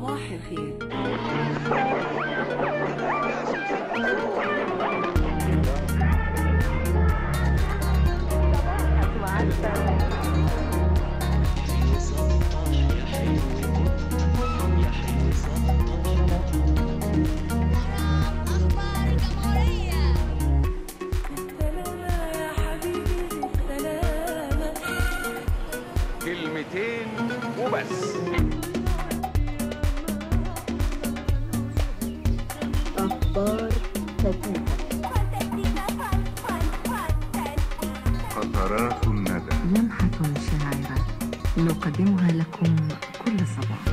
صباح الخير أخبار الجمهورية سلامة يا حبيبي سلامة كلمتين وبس قطرات الندى لمحة شاعرة نقدمها لكم كل صباح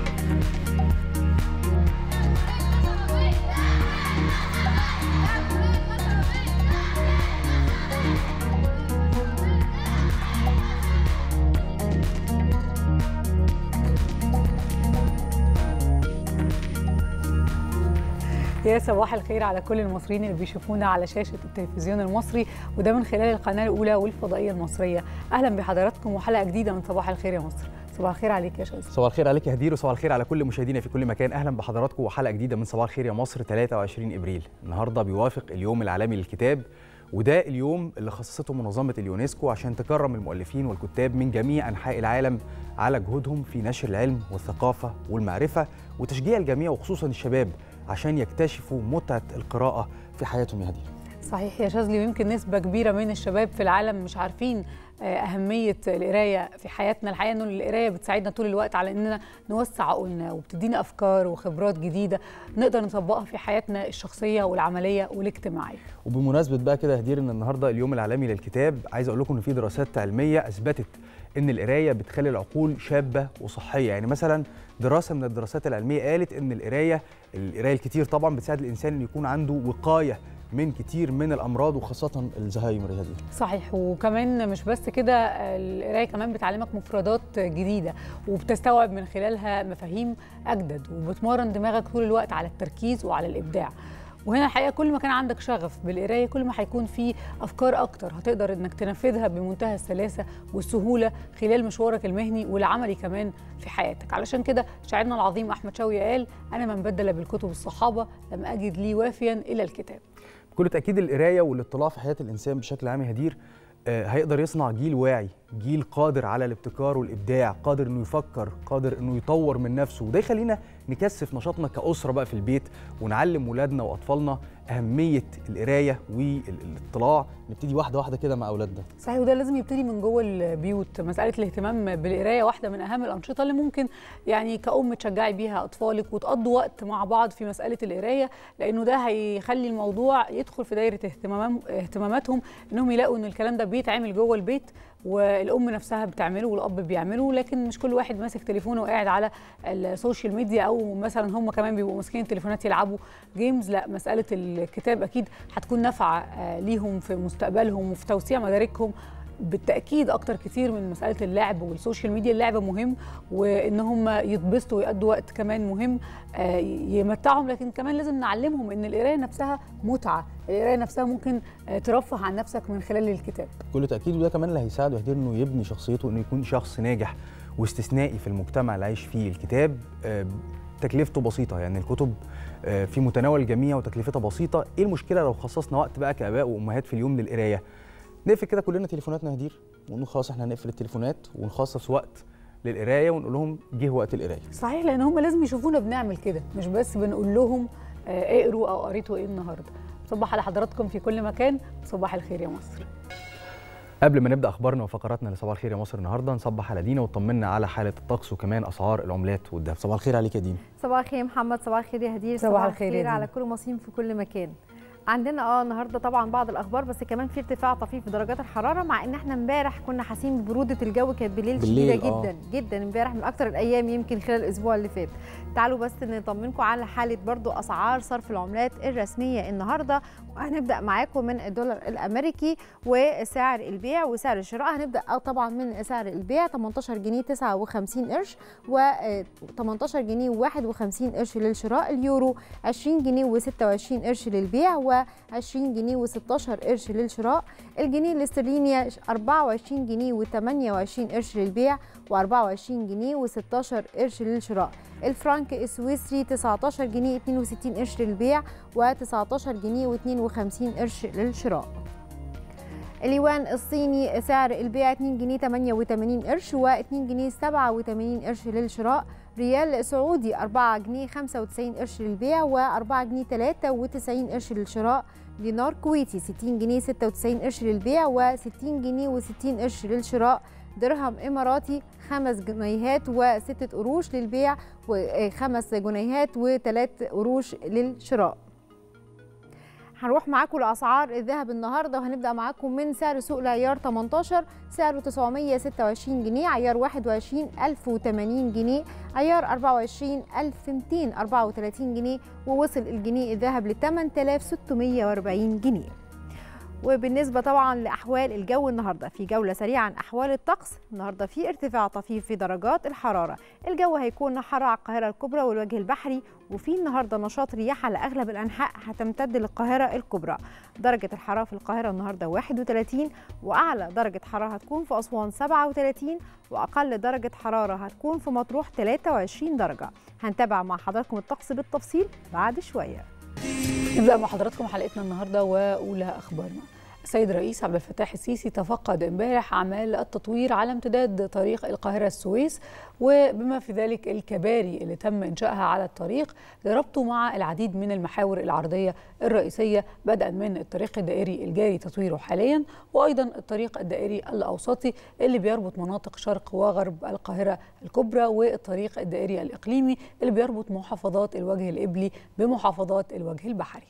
يا صباح الخير على كل المصريين اللي بيشوفونا على شاشة التلفزيون المصري وده من خلال القناة الأولى والفضائية المصرية أهلا بحضراتكم وحلقة جديدة من صباح الخير يا مصر صباح الخير عليك يا شاذ صباح الخير عليك يا هدير وصباح الخير على كل مشاهدينا في كل مكان اهلا بحضراتكم وحلقه جديده من صباح الخير يا مصر 23 ابريل النهارده بيوافق اليوم العالمي للكتاب وده اليوم اللي خصصته منظمه اليونسكو عشان تكرم المؤلفين والكتاب من جميع انحاء العالم على جهودهم في نشر العلم والثقافه والمعرفه وتشجيع الجميع وخصوصا الشباب عشان يكتشفوا متعه القراءه في حياتهم يا هدير صحيح يا شاذلي ويمكن نسبة كبيرة من الشباب في العالم مش عارفين آه، أهمية القراية في حياتنا الحقيقة إنه القراية بتساعدنا طول الوقت على إننا نوسع عقولنا وبتدينا أفكار وخبرات جديدة نقدر نطبقها في حياتنا الشخصية والعملية والاجتماعية وبمناسبه بقى كده يا هدير ان النهارده اليوم العالمي للكتاب عايز اقول لكم ان في دراسات علميه اثبتت ان القرايه بتخلي العقول شابه وصحيه يعني مثلا دراسه من الدراسات العلميه قالت ان القرايه القرايه الكتير طبعا بتساعد الانسان ان يكون عنده وقايه من كتير من الامراض وخاصه الزهايمر يا هدير صحيح وكمان مش بس كده القرايه كمان بتعلمك مفردات جديده وبتستوعب من خلالها مفاهيم اجدد وبتمرن دماغك طول الوقت على التركيز وعلى الابداع وهنا الحقيقه كل ما كان عندك شغف بالقرايه كل ما هيكون في افكار اكتر هتقدر انك تنفذها بمنتهى السلاسه والسهوله خلال مشوارك المهني والعملي كمان في حياتك علشان كده شاعرنا العظيم احمد شوقي قال انا من بدل بالكتب الصحابه لم اجد لي وافيا الى الكتاب بكل تاكيد القرايه والاطلاع في حياه الانسان بشكل عام يا هدير آه، هيقدر يصنع جيل واعي جيل قادر على الابتكار والابداع قادر انه يفكر قادر انه يطور من نفسه وده يخلينا نكثف نشاطنا كاسره بقى في البيت ونعلم ولادنا واطفالنا اهميه القرايه والاطلاع نبتدي واحده واحده كده مع اولادنا صحيح وده لازم يبتدي من جوه البيوت مساله الاهتمام بالقرايه واحده من اهم الانشطه اللي ممكن يعني كأم تشجعي بيها اطفالك وتقضوا وقت مع بعض في مساله القرايه لانه ده هيخلي الموضوع يدخل في دايره اهتمام اهتماماتهم انهم يلاقوا ان الكلام ده بيتعمل جوه البيت والام نفسها بتعمله والاب بيعمله لكن مش كل واحد ماسك تليفونه وقاعد على السوشيال ميديا او مثلا هم كمان بيبقوا ماسكين التليفونات يلعبوا جيمز لا مساله الكتاب اكيد هتكون نافعه آه، ليهم في مستقبلهم وفي توسيع مداركهم بالتاكيد اكتر كتير من مساله اللعب والسوشيال ميديا اللعب مهم وان هم يتبسطوا ويقضوا وقت كمان مهم آه، يمتعهم لكن كمان لازم نعلمهم ان القرايه نفسها متعه القرايه نفسها ممكن آه، ترفه عن نفسك من خلال الكتاب بكل تاكيد وده كمان اللي هيساعده يا هدير انه يبني شخصيته انه يكون شخص ناجح واستثنائي في المجتمع اللي عايش فيه الكتاب آه، تكلفته بسيطه يعني الكتب آه، في متناول الجميع وتكلفتها بسيطه ايه المشكله لو خصصنا وقت بقى كاباء وامهات في اليوم للقرايه نقفل كده كلنا تليفوناتنا يا هدير ونقول خلاص احنا هنقفل التليفونات ونخصص وقت للقرايه ونقول لهم جه وقت القرايه صحيح لان هم لازم يشوفونا بنعمل كده مش بس بنقول لهم آه، اقروا او قريتوا ايه النهارده صباح على حضراتكم في كل مكان صباح الخير يا مصر قبل ما نبدا اخبارنا وفقراتنا لصباح الخير يا مصر النهارده نصبح على دينا وطمنا على حاله الطقس وكمان اسعار العملات والذهب صباح الخير عليك يا دينا صباح الخير يا محمد صباح الخير يا هدير صباح الخير يا على دينا. كل المصريين في كل مكان عندنا اه النهارده طبعا بعض الاخبار بس كمان في ارتفاع طفيف في درجات الحراره مع ان احنا امبارح كنا حاسين ببروده الجو كانت بالليل, بالليل، شديده آه. جدا جدا امبارح من اكتر الايام يمكن خلال الاسبوع اللي فات تعالوا بس نطمنكم على حاله برضو اسعار صرف العملات الرسميه النهارده وهنبدا معاكم من الدولار الامريكي وسعر البيع وسعر الشراء هنبدا آه طبعا من سعر البيع 18 جنيه 59 قرش و آه، 18 جنيه و51 قرش للشراء اليورو 20 جنيه و26 قرش للبيع و20 جنيه و16 قرش للشراء الجنيه الاسترليني 24 جنيه و28 قرش للبيع و24 جنيه و16 قرش للشراء الفرنك السويسري 19 جنيه 62 قرش للبيع و19 جنيه و52 قرش للشراء اليوان الصيني سعر البيع 2 جنيه 88 قرش و2 جنيه 87 قرش للشراء ريال سعودي 4 جنيه 95 قرش للبيع و4 جنيه 93 قرش للشراء دينار كويتي 60 جنيه 96 قرش للبيع و60 جنيه و60 قرش للشراء درهم إماراتي خمس جنيهات وستة قروش للبيع وخمس جنيهات وثلاث قروش للشراء هنروح معاكم لاسعار الذهب النهارده وهنبدا معاكم من سعر سوق العيار 18 سعره 926 جنيه عيار 21 1080 جنيه عيار 24 1234 جنيه ووصل الجنيه الذهب ل 8640 جنيه وبالنسبة طبعا لأحوال الجو النهاردة في جولة سريعة عن أحوال الطقس النهاردة في ارتفاع طفيف في درجات الحرارة الجو هيكون حر على القاهرة الكبرى والوجه البحري وفي النهاردة نشاط رياح على أغلب الأنحاء هتمتد للقاهرة الكبرى درجة الحرارة في القاهرة النهاردة 31 وأعلى درجة حرارة هتكون في أسوان 37 وأقل درجة حرارة هتكون في مطروح 23 درجة هنتابع مع حضراتكم الطقس بالتفصيل بعد شوية نبدا مع حضراتكم حلقتنا النهارده واولى اخبارنا السيد الرئيس عبد الفتاح السيسي تفقد امبارح اعمال التطوير على امتداد طريق القاهره السويس وبما في ذلك الكباري اللي تم انشائها على الطريق لربطه مع العديد من المحاور العرضيه الرئيسيه بدءا من الطريق الدائري الجاري تطويره حاليا وايضا الطريق الدائري الاوسطي اللي بيربط مناطق شرق وغرب القاهره الكبرى والطريق الدائري الاقليمي اللي بيربط محافظات الوجه الابلي بمحافظات الوجه البحري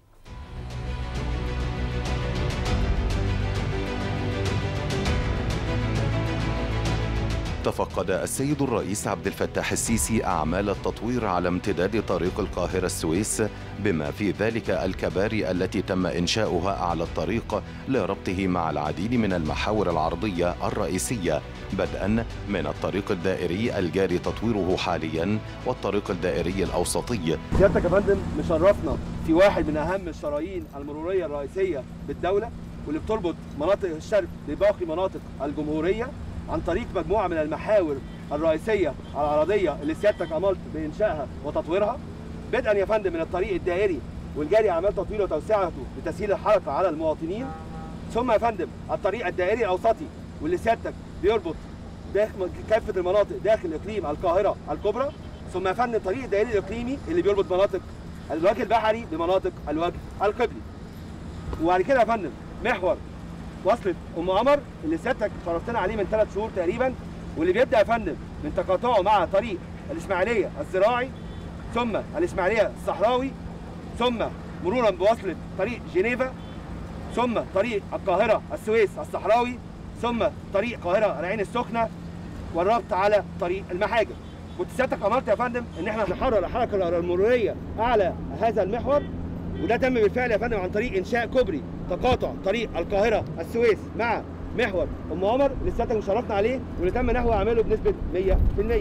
تفقد السيد الرئيس عبد الفتاح السيسي أعمال التطوير على امتداد طريق القاهرة السويس بما في ذلك الكباري التي تم إنشاؤها على الطريق لربطه مع العديد من المحاور العرضية الرئيسية بدءا من الطريق الدائري الجاري تطويره حاليا والطريق الدائري الأوسطي سيادتك يا فندم مشرفنا في واحد من اهم الشرايين المروريه الرئيسيه بالدوله واللي بتربط مناطق الشرق بباقي مناطق الجمهوريه عن طريق مجموعه من المحاور الرئيسيه العرضيه اللي سيادتك امرت بانشائها وتطويرها بدءا يا فندم من الطريق الدائري والجاري اعمال تطويره وتوسعته لتسهيل الحركه على المواطنين ثم يا فندم الطريق الدائري الاوسطي واللي سيادتك بيربط داخل كافه المناطق داخل اقليم القاهره الكبرى ثم يا فندم الطريق الدائري الاقليمي اللي بيربط مناطق الوجه البحري بمناطق الوجه القبلي وبعد كده يا فندم محور وصلة ام قمر اللي سيادتك فرجتنا عليه من ثلاث شهور تقريبا واللي بيبدا يا فندم من تقاطعه مع طريق الاسماعيليه الزراعي ثم الاسماعيليه الصحراوي ثم مرورا بوصلة طريق جنيفا ثم طريق القاهره السويس الصحراوي ثم طريق القاهره العين السخنه والربط على طريق المحاجر كنت سيادتك امرت يا فندم ان احنا نحرر الحركه المروريه على هذا المحور وده تم بالفعل يا فندم عن طريق انشاء كوبري تقاطع طريق القاهره السويس مع محور ام عمر اللي سيادتك مشرفنا عليه واللي تم نحو اعماله بنسبه 100%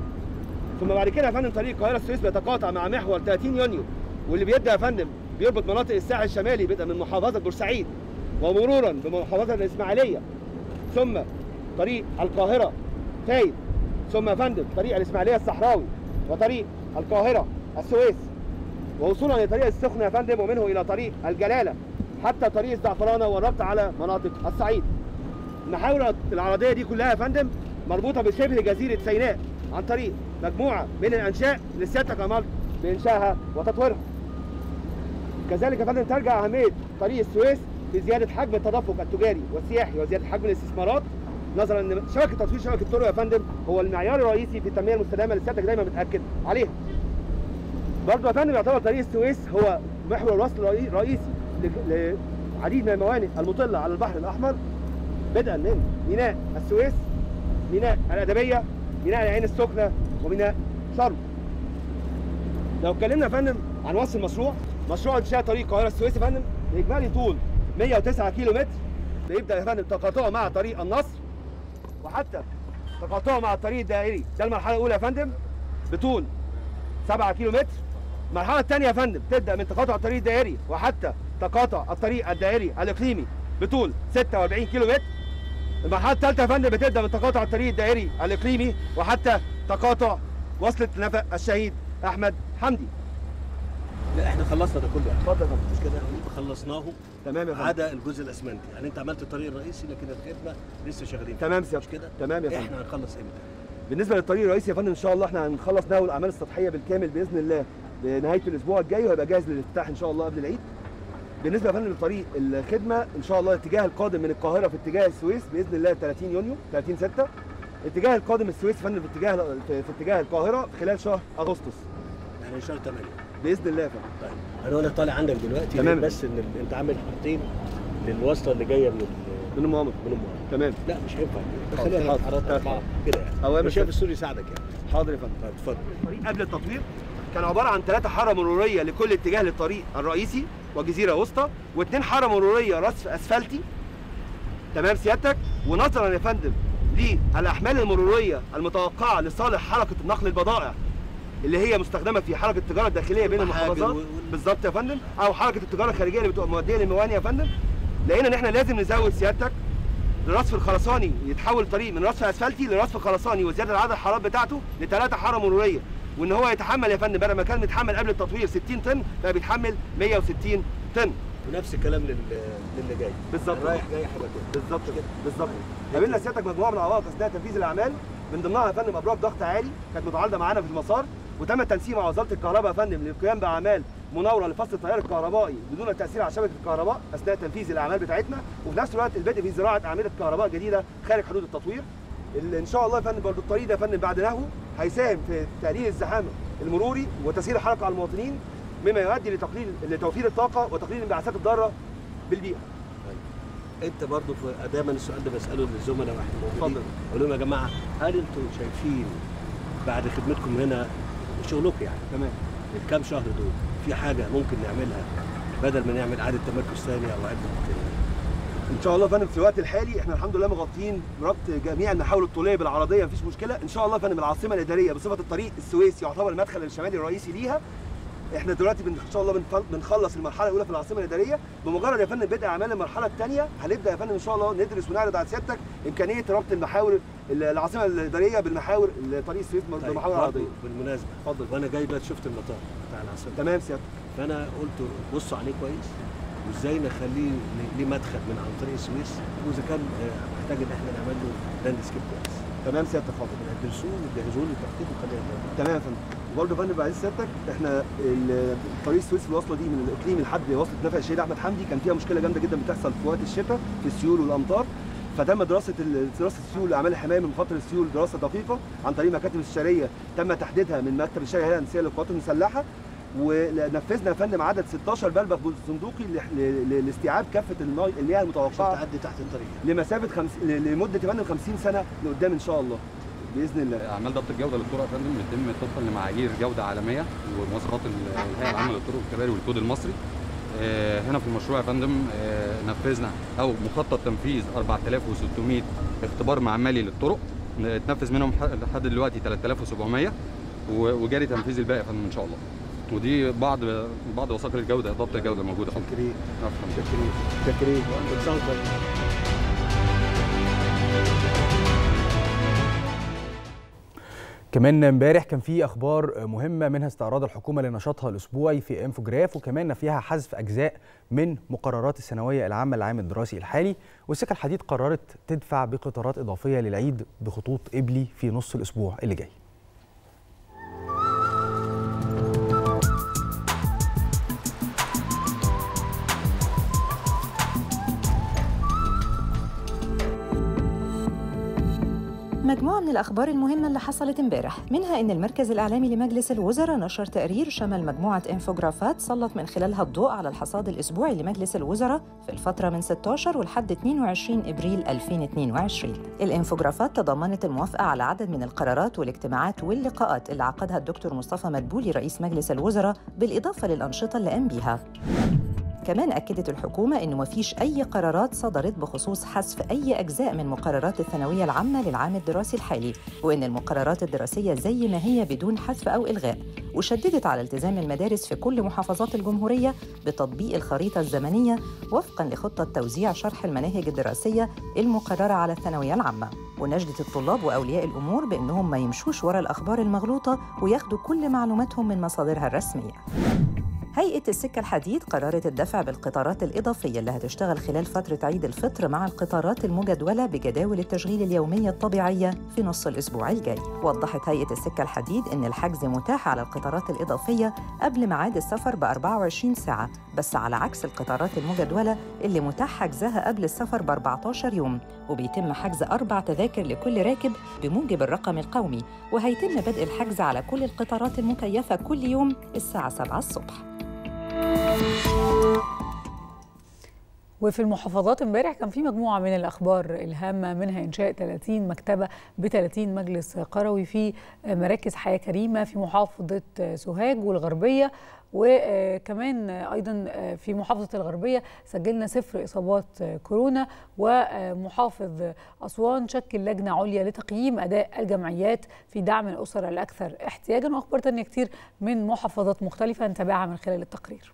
ثم بعد كده يا فندم طريق القاهره السويس بيتقاطع مع محور 30 يونيو واللي بيبدا يا فندم بيربط مناطق الساحل الشمالي بدءا من محافظه بورسعيد ومرورا بمحافظه الاسماعيليه ثم طريق القاهره فايد ثم يا فندم طريق الاسماعيليه الصحراوي وطريق القاهره السويس ووصولا لطريق السخنه يا فندم ومنه الى طريق الجلاله حتى طريق الزعفرانه والربط على مناطق الصعيد. المحاور العرضيه دي كلها يا فندم مربوطه بشبه جزيره سيناء عن طريق مجموعه من الانشاء اللي سيادتك امرت بانشائها وتطويرها. كذلك يا فندم ترجع اهميه طريق السويس في زياده حجم التدفق التجاري والسياحي وزياده حجم الاستثمارات نظرا ان شبكه تطوير شبكه الطرق يا فندم هو المعيار الرئيسي في التنميه المستدامه اللي سيادتك دايما بتاكد عليها. برضه يا فندم يعتبر طريق السويس هو محور وصل رئي- رئيسي ل- لعديد من الموانئ المطله على البحر الاحمر بدءا من ميناء السويس ميناء الادبيه ميناء العين السخنه وميناء شرم لو اتكلمنا يا فندم عن وصف المشروع مشروع انشاء طريق القاهره السويس يا فندم باجمالي طول 109 كيلو متر بيبدا يا فندم تقاطعه مع طريق النصر وحتى تقاطعه مع الطريق الدائري ده المرحله الاولى يا فندم بطول 7 كيلو متر المرحله الثانيه يا فندم تبدا من تقاطع الطريق الدائري وحتى تقاطع الطريق الدائري الاقليمي بطول 46 كيلو متر المرحله الثالثه يا فندم بتبدا من تقاطع الطريق الدائري الاقليمي وحتى تقاطع وصلة نفق الشهيد احمد حمدي لا احنا خلصنا ده كله اتفضل يا فندم مش كده خلصناه تمام يا فندم عدا الجزء الاسمنتي يعني انت عملت الطريق الرئيسي لكن الخدمه لسه شغالين فيها. تمام مش سيادتك كده تمام يا فندم احنا هنخلص امتى بالنسبه للطريق الرئيسي يا فندم ان شاء الله احنا هنخلص نهو الاعمال السطحيه بالكامل باذن الله بنهايه الاسبوع الجاي وهيبقى جاهز للافتتاح ان شاء الله قبل العيد بالنسبه يا فندم لطريق الخدمه ان شاء الله الاتجاه القادم من القاهره في اتجاه السويس باذن الله 30 يونيو 30 6 الاتجاه القادم السويس يا فندم في اتجاه في, في اتجاه القاهره خلال شهر اغسطس يعني شهر 8 باذن الله يا فندم طيب انا وانا طالع عندك دلوقتي تمام. بس ان ال- انت عامل حاطين للواسطه اللي جايه من ال- من المؤامره من المؤامره تمام لا مش هينفع حاضر، خلينا حاضر. حضرتك اربعه كده يعني أوامر انا شايف سيادة. السوري يساعدك يعني حاضر يا فندم طيب اتفضل الطريق قبل التطوير كان عباره عن ثلاثة حاره مروريه لكل اتجاه للطريق الرئيسي وجزيره وسطى واثنين حاره مروريه رصف اسفلتي تمام سيادتك ونظرا يا فندم للاحمال المروريه المتوقعه لصالح حركه نقل البضائع اللي هي مستخدمه في حركه التجاره الداخليه بين المحاجر المحافظات وال- وال- بالظبط يا فندم او حركه التجاره الخارجيه اللي بتبقى موديه للموانئ يا فندم لقينا ان احنا لازم نزود سيادتك الرصف الخرساني يتحول الطريق من رصف اسفلتي لرصف خرساني وزياده عدد الحارات بتاعته لثلاثه حاره مروريه وان هو يتحمل يا فندم بدل ما كان متحمل قبل التطوير 60 طن بقى بيتحمل 160 طن ونفس الكلام لل... للي جاي بالظبط. رايح جاي هيبقى كده بالظبط كده بالظبط قابلنا سيادتك مجموعه من العوائق اثناء تنفيذ الاعمال من ضمنها يا فندم ابراج ضغط عالي كانت متعارضه معانا في المسار وتم التنسيق مع وزاره الكهرباء يا فندم للقيام باعمال مناوره لفصل التيار الكهربائي بدون التاثير على شبكه الكهرباء اثناء تنفيذ الاعمال بتاعتنا وفي نفس الوقت البدء في زراعه اعمده كهرباء جديده خارج حدود التطوير اللي ان شاء الله يا فندم برضه الطريق ده يا فندم بعد نهو هيساهم في تقليل الزحام المروري وتسهيل الحركه على المواطنين مما يؤدي لتقليل لتوفير الطاقه وتقليل الانبعاثات الضاره بالبيئه انت برضو في دايما السؤال ده بساله للزملاء واحنا موجودين اتفضل. اقول لهم يا جماعه هل انتم شايفين بعد خدمتكم هنا شغلكم يعني تمام الكام شهر دول في حاجه ممكن نعملها بدل ما نعمل اعاده تمركز ثاني او اعاده ان شاء الله يا فندم في الوقت الحالي احنا الحمد لله مغطيين ربط جميع المحاور الطوليه بالعرضيه مفيش مشكله ان شاء الله يا فندم العاصمه الاداريه بصفه الطريق السويس يعتبر المدخل الشمالي الرئيسي ليها احنا دلوقتي بن- ان شاء الله بنف- بنخلص المرحله الاولى في العاصمه الاداريه بمجرد يا فندم بدء اعمال المرحله الثانيه هنبدا يا فندم ان شاء الله ندرس ونعرض على سيادتك امكانيه ربط المحاور العاصمه الاداريه بالمحاور طريق السويس بالمحاور برضو العرضيه بالمناسبه اتفضل وانا جاي بقى شفت المطار بتاع العاصمه تمام سيادتك فانا قلت بصوا عليه كويس وازاي نخليه ل- ليه مدخل من عن طريق السويس واذا كان آه، محتاج ان احنا نعمل له لاند سكيب كويس تمام سيادتك حاضر ندرسوه وتجهزوه له تخطيط وخليه يعمل. تمام يا فندم وبرضه يا فندم بعد سيادتك احنا ال- طريق السويس الواصله دي من الاقليم لحد وصله نفق الشهيد احمد حمدي كان فيها مشكله جامده جدا بتحصل في وقت الشتاء في السيول والامطار فتم دراسه ال- دراسه السيول لاعمال الحمايه من مخاطر السيول دراسه دقيقه عن طريق مكاتب استشاريه تم تحديدها من مكتب الشارع الهيئه الهندسيه للقوات المسلحه ونفذنا يا فندم عدد 16 بلبغ صندوقي ل- ل- لاستيعاب كافه المي- المياه عشان المتوقعه تعدي تحت الطريق لمسافه خمس... ل- لمده يا فندم 50 سنه لقدام ان شاء الله باذن الله اعمال ضبط الجوده للطرق يا فندم بتتم طبقا لمعايير جوده عالميه ومواصفات ال- الهيئه العامه للطرق والكباري والكود المصري آه، هنا في المشروع يا فندم آه، نفذنا او مخطط تنفيذ 4600 اختبار معملي للطرق اتنفذ منهم ح- لحد دلوقتي 3700 و- وجاري تنفيذ الباقي يا فندم ان شاء الله ودي بعض بعض وثائق الجوده ضبط الجوده موجوده يا فندم شكرين عفواً. شكرين شكرين كل سنه وأنت طيب. كمان امبارح كان في اخبار مهمه منها استعراض الحكومه لنشاطها الاسبوعي في انفوجراف وكمان فيها حذف اجزاء من مقررات الثانويه العامه للعام الدراسي الحالي والسكه الحديد قررت تدفع بقطارات اضافيه للعيد بخطوط ابلي في نص الاسبوع اللي جاي مجموعة من الأخبار المهمة اللي حصلت امبارح منها إن المركز الإعلامي لمجلس الوزراء نشر تقرير شمل مجموعة انفوجرافات سلط من خلالها الضوء على الحصاد الأسبوعي لمجلس الوزراء في الفترة من 16 ولحد 22 إبريل 2022 الانفوجرافات تضمنت الموافقة على عدد من القرارات والاجتماعات واللقاءات اللي عقدها الدكتور مصطفى مدبولي رئيس مجلس الوزراء بالإضافة للأنشطة اللي قام بيها كمان أكدت الحكومة إنه مفيش أي قرارات صدرت بخصوص حذف أي أجزاء من مقررات الثانوية العامة للعام الدراسي الحالي وإن المقررات الدراسية زي ما هي بدون حذف أو إلغاء وشددت على التزام المدارس في كل محافظات الجمهورية بتطبيق الخريطة الزمنية وفقاً لخطة توزيع شرح المناهج الدراسية المقررة على الثانوية العامة ونجدت الطلاب وأولياء الأمور بأنهم ما يمشوش ورا الأخبار المغلوطة وياخدوا كل معلوماتهم من مصادرها الرسمية هيئة السكة الحديد قررت الدفع بالقطارات الإضافية اللي هتشتغل خلال فترة عيد الفطر مع القطارات المجدولة بجداول التشغيل اليومية الطبيعية في نص الأسبوع الجاي. وضحت هيئة السكة الحديد إن الحجز متاح على القطارات الإضافية قبل ميعاد السفر ب 24 ساعة، بس على عكس القطارات المجدولة اللي متاح حجزها قبل السفر ب 14 يوم، وبيتم حجز أربع تذاكر لكل راكب بموجب الرقم القومي، وهيتم بدء الحجز على كل القطارات المكيفة كل يوم الساعة 7 الصبح. وفي المحافظات امبارح كان في مجموعه من الاخبار الهامه منها انشاء 30 مكتبه ب 30 مجلس قروي في مراكز حياه كريمه في محافظه سوهاج والغربيه وكمان ايضا في محافظه الغربيه سجلنا صفر اصابات كورونا ومحافظ اسوان شكل لجنه عليا لتقييم اداء الجمعيات في دعم الاسر الاكثر احتياجا واخبار تانية كتير من محافظات مختلفه نتابعها من خلال التقرير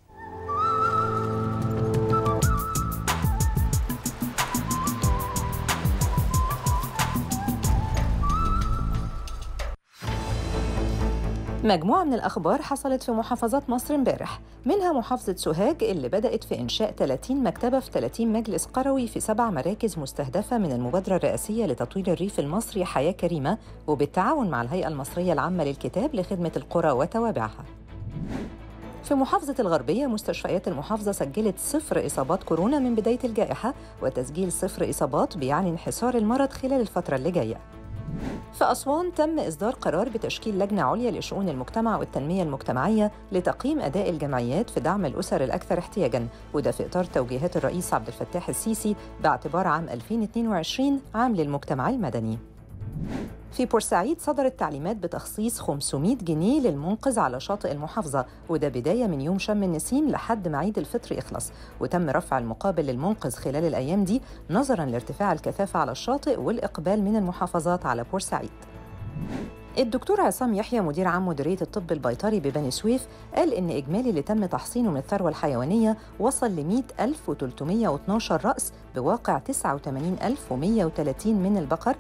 مجموعة من الأخبار حصلت في محافظات مصر امبارح منها محافظة سوهاج اللي بدأت في إنشاء 30 مكتبة في 30 مجلس قروي في سبع مراكز مستهدفة من المبادرة الرئاسية لتطوير الريف المصري حياة كريمة وبالتعاون مع الهيئة المصرية العامة للكتاب لخدمة القرى وتوابعها في محافظة الغربية مستشفيات المحافظة سجلت صفر إصابات كورونا من بداية الجائحة وتسجيل صفر إصابات بيعني انحسار المرض خلال الفترة اللي جاية في أسوان تم إصدار قرار بتشكيل لجنة عليا لشؤون المجتمع والتنمية المجتمعية لتقييم أداء الجمعيات في دعم الأسر الأكثر احتياجاً وده في إطار توجيهات الرئيس عبد الفتاح السيسي باعتبار عام 2022 عام للمجتمع المدني في بورسعيد صدرت تعليمات بتخصيص 500 جنيه للمنقذ على شاطئ المحافظة وده بداية من يوم شم النسيم لحد ما عيد الفطر يخلص وتم رفع المقابل للمنقذ خلال الأيام دي نظراً لارتفاع الكثافة على الشاطئ والإقبال من المحافظات على بورسعيد الدكتور عصام يحيى مدير عام مديرية الطب البيطري ببني سويف قال إن إجمالي اللي تم تحصينه من الثروة الحيوانية وصل ل 100312 رأس بواقع 89130 من البقر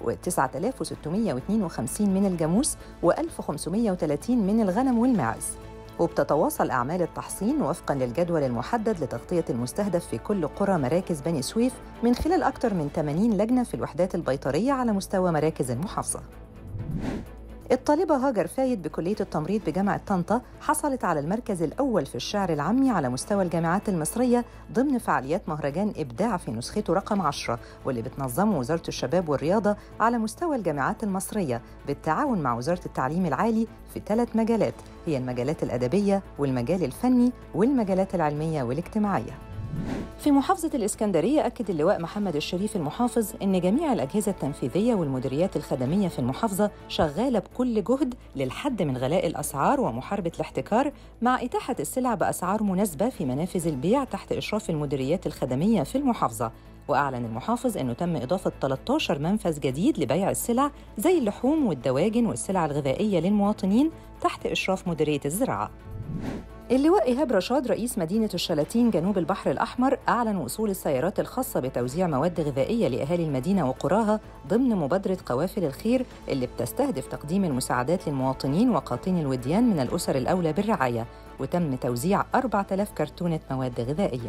و9652 من الجاموس و1530 من الغنم والماعز وبتتواصل أعمال التحصين وفقاً للجدول المحدد لتغطية المستهدف في كل قرى مراكز بني سويف من خلال أكثر من 80 لجنة في الوحدات البيطرية على مستوى مراكز المحافظة الطالبة هاجر فايد بكلية التمريض بجامعة طنطا حصلت على المركز الأول في الشعر العامي على مستوى الجامعات المصرية ضمن فعاليات مهرجان إبداع في نسخته رقم 10 واللي بتنظمه وزارة الشباب والرياضة على مستوى الجامعات المصرية بالتعاون مع وزارة التعليم العالي في ثلاث مجالات هي المجالات الأدبية والمجال الفني والمجالات العلمية والاجتماعية في محافظة الإسكندرية أكد اللواء محمد الشريف المحافظ أن جميع الأجهزة التنفيذية والمديريات الخدمية في المحافظة شغالة بكل جهد للحد من غلاء الأسعار ومحاربة الاحتكار مع إتاحة السلع بأسعار مناسبة في منافذ البيع تحت إشراف المديريات الخدمية في المحافظة وأعلن المحافظ أنه تم إضافة 13 منفذ جديد لبيع السلع زي اللحوم والدواجن والسلع الغذائية للمواطنين تحت إشراف مديرية الزراعة اللواء إيهاب رشاد رئيس مدينة الشلاتين جنوب البحر الأحمر أعلن وصول السيارات الخاصة بتوزيع مواد غذائية لأهالي المدينة وقراها ضمن مبادرة قوافل الخير اللي بتستهدف تقديم المساعدات للمواطنين وقاطين الوديان من الأسر الأولى بالرعاية وتم توزيع 4000 كرتونة مواد غذائية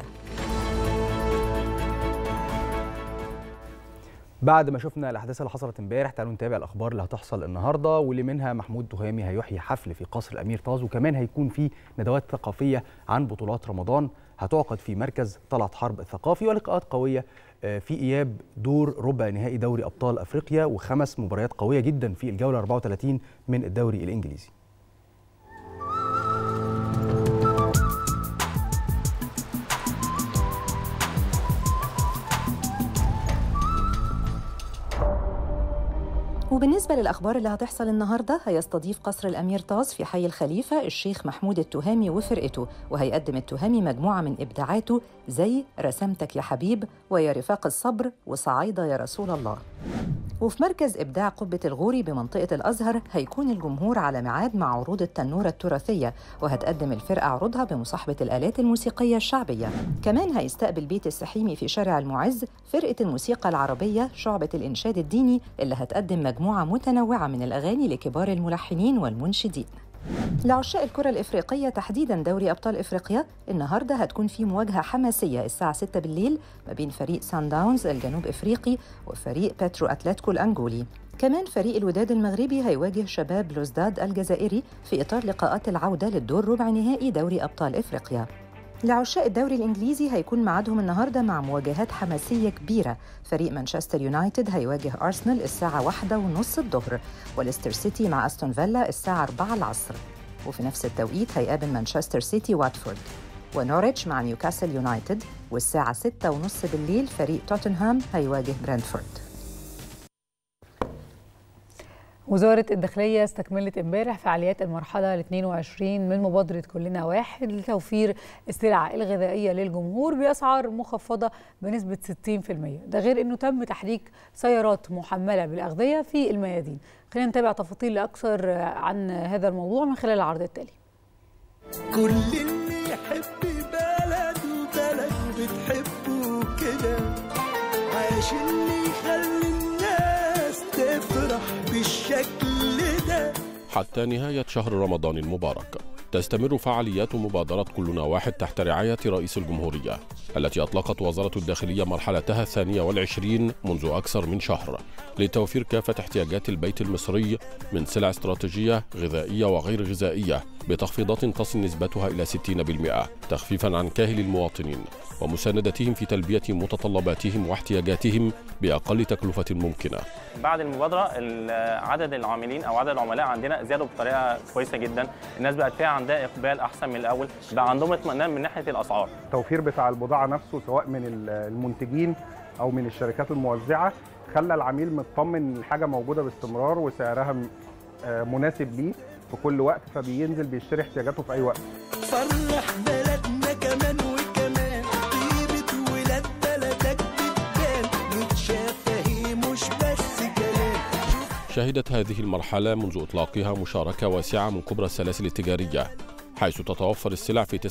بعد ما شفنا الاحداث اللي حصلت امبارح تعالوا نتابع الاخبار اللي هتحصل النهارده واللي منها محمود تهامي هيحيي حفل في قصر الامير طاز وكمان هيكون في ندوات ثقافيه عن بطولات رمضان هتعقد في مركز طلعت حرب الثقافي ولقاءات قويه في اياب دور ربع نهائي دوري ابطال افريقيا وخمس مباريات قويه جدا في الجوله 34 من الدوري الانجليزي وبالنسبة للأخبار اللي هتحصل النهاردة هيستضيف قصر الأمير طاز في حي الخليفة الشيخ محمود التهامي وفرقته وهيقدم التهامي مجموعة من إبداعاته زي رسمتك يا حبيب ويا رفاق الصبر وصعايدة يا رسول الله وفي مركز إبداع قبة الغوري بمنطقة الأزهر هيكون الجمهور على ميعاد مع عروض التنورة التراثية وهتقدم الفرقة عروضها بمصاحبة الآلات الموسيقية الشعبية كمان هيستقبل بيت السحيمي في شارع المعز فرقة الموسيقى العربية شعبة الإنشاد الديني اللي هتقدم مجموعة متنوعة من الأغاني لكبار الملحنين والمنشدين لعشاق الكرة الإفريقية تحديدا دوري أبطال إفريقيا النهاردة هتكون في مواجهة حماسية الساعة 6 بالليل ما بين فريق سان داونز الجنوب إفريقي وفريق باترو أتلتيكو الأنجولي كمان فريق الوداد المغربي هيواجه شباب بلوزداد الجزائري في إطار لقاءات العودة للدور ربع نهائي دوري أبطال إفريقيا لعشاق الدوري الإنجليزي هيكون ميعادهم النهاردة مع مواجهات حماسية كبيرة فريق مانشستر يونايتد هيواجه أرسنال الساعة واحدة ونص الظهر وليستر سيتي مع أستون فيلا الساعة 4 العصر وفي نفس التوقيت هيقابل مانشستر سيتي واتفورد ونوريتش مع نيوكاسل يونايتد والساعة 6 ونص بالليل فريق توتنهام هيواجه برنتفورد وزارة الداخلية استكملت امبارح فعاليات المرحلة ال 22 من مبادرة كلنا واحد لتوفير السلع الغذائية للجمهور بأسعار مخفضة بنسبة 60% ده غير أنه تم تحريك سيارات محملة بالأغذية في الميادين خلينا نتابع تفاصيل أكثر عن هذا الموضوع من خلال العرض التالي كل اللي يحب بلده بلده بتحبه كده عاش اللي يخلي الناس تفرح بالشكل ده حتى نهاية شهر رمضان المبارك تستمر فعاليات مبادرة كلنا واحد تحت رعاية رئيس الجمهورية التي أطلقت وزارة الداخلية مرحلتها الثانية والعشرين منذ أكثر من شهر لتوفير كافة احتياجات البيت المصري من سلع استراتيجية غذائية وغير غذائية بتخفيضات تصل نسبتها إلى 60% تخفيفا عن كاهل المواطنين ومساندتهم في تلبية متطلباتهم واحتياجاتهم بأقل تكلفة ممكنة بعد المبادره ال- عدد العاملين او عدد العملاء عندنا زادوا بطريقه كويسه جدا الناس بقت فيها عندها اقبال احسن من الاول بقى عندهم اطمئنان من ناحيه الاسعار التوفير بتاع البضاعه نفسه سواء من ال- المنتجين او من الشركات الموزعه خلى العميل مطمن ان الحاجه موجوده باستمرار وسعرها م- آه، مناسب ليه في كل وقت فبينزل بيشتري احتياجاته في اي وقت فرح بلدنا كمان وكمان طيبة ولاد بلدك بتبان متشافة هي مش بس كلام شهدت هذه المرحلة منذ إطلاقها مشاركة واسعة من كبرى السلاسل التجارية حيث تتوفر السلع في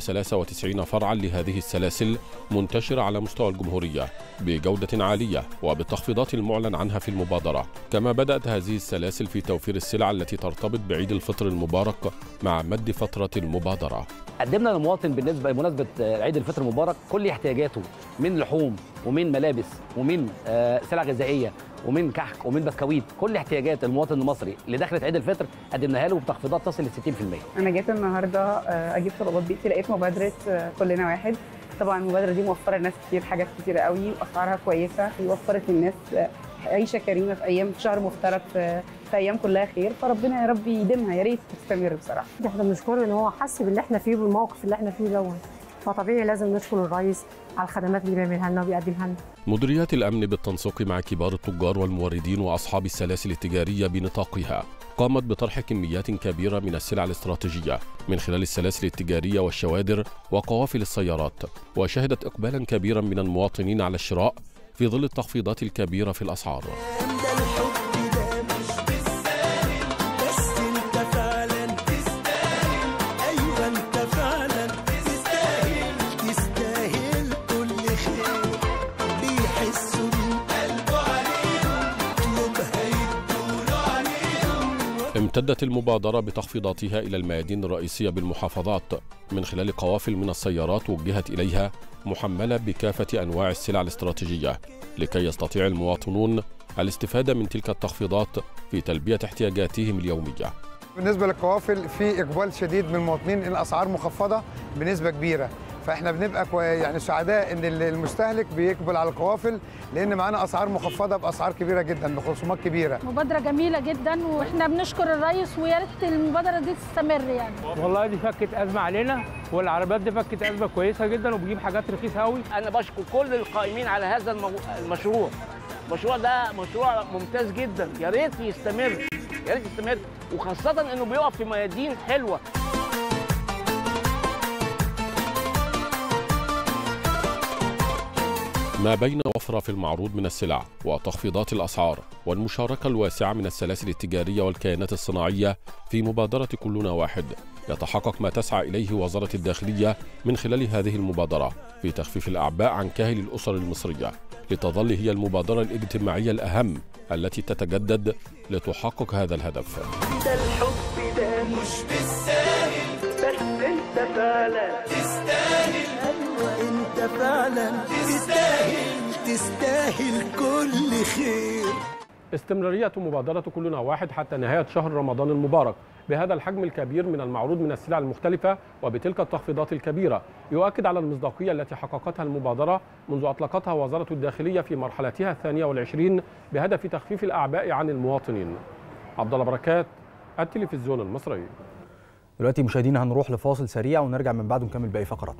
993 فرعا لهذه السلاسل منتشرة على مستوى الجمهورية بجودة عالية وبالتخفيضات المعلن عنها في المبادرة كما بدأت هذه السلاسل في توفير السلع التي ترتبط بعيد الفطر المبارك مع مد فترة المبادرة قدمنا للمواطن بالنسبه بمناسبه آه، عيد الفطر المبارك كل احتياجاته من لحوم ومن ملابس ومن آه، سلع غذائيه ومن كحك ومن بسكويت كل احتياجات المواطن المصري اللي دخلت عيد الفطر قدمناها له بتخفيضات تصل ل 60% انا جيت النهارده آه، اجيب طلبات بيتي لقيت مبادره آه، كلنا واحد طبعا المبادره دي موفره لناس كتير حاجات كتيره قوي واسعارها كويسه وفرت للناس آه، عيشه كريمه في ايام شهر مفترض في, في ايام كلها خير فربنا يا رب يديمها يا ريت تستمر بصراحه احنا بنشكره ان هو حس باللي احنا فيه بالموقف اللي احنا فيه دوت فطبيعي لازم نشكر الرئيس على الخدمات اللي بيعملها لنا وبيقدمها لنا مديريات الأمن بالتنسيق مع كبار التجار والموردين وأصحاب السلاسل التجارية بنطاقها قامت بطرح كميات كبيرة من السلع الاستراتيجية من خلال السلاسل التجارية والشوادر وقوافل السيارات وشهدت إقبالا كبيرا من المواطنين على الشراء في ظل التخفيضات الكبيرة في الأسعار ده الحب ده مش بالساهل بس انت فعلا تستاهل ايوه انت فعلا تستاهل تستاهل كل خير بيحسوا من قلبه عليهم اطلبها يدوله عليهم امتدت المبادرة بتخفيضاتها إلى الميادين الرئيسية بالمحافظات من خلال قوافل من السيارات وجهت إليها محملة بكافة أنواع السلع الاستراتيجية لكي يستطيع المواطنون الاستفادة من تلك التخفيضات في تلبية احتياجاتهم اليومية بالنسبه للقوافل في اقبال شديد من المواطنين ان الاسعار مخفضه بنسبه كبيره فاحنا بنبقى كوي- يعني سعداء ان ال- المستهلك بيقبل على القوافل لان معانا اسعار مخفضه باسعار كبيره جدا بخصومات كبيره مبادرة جميلة جدا واحنا بنشكر الرئيس ويا ريت المبادرة دي تستمر يعني والله دي فكت ازمه علينا والعربيات دي فكت ازمه كويسه جدا وبتجيب حاجات رخيصه قوي انا بشكر كل القائمين على هذا المو- المشروع المشروع ده مشروع ممتاز جدا يا ريت يستمر يا ريت يستمر وخاصه انه بيقف في ميادين حلوه ما بين وفرة في المعروض من السلع وتخفيضات الأسعار والمشاركة الواسعة من السلاسل التجارية والكيانات الصناعية في مبادرة كلنا واحد يتحقق ما تسعى إليه وزارة الداخلية من خلال هذه المبادرة في تخفيف الأعباء عن كاهل الأسر المصرية لتظل هي المبادرة الاجتماعية الأهم التي تتجدد لتحقق هذا الهدف ده الحب ده مش بالساهل بس انت فعلا تستاهل ايوه انت فعلا تستاهل تستاهل كل خير استمرارية مبادرة كلنا واحد حتى نهاية شهر رمضان المبارك بهذا الحجم الكبير من المعروض من السلع المختلفة وبتلك التخفيضات الكبيرة يؤكد على المصداقية التي حققتها المبادرة منذ أطلقتها وزارة الداخلية في مرحلتها الثانية والعشرين بهدف تخفيف الأعباء عن المواطنين عبد الله بركات التلفزيون المصري دلوقتي مشاهدينا هنروح لفاصل سريع ونرجع من بعده نكمل باقي فقراتنا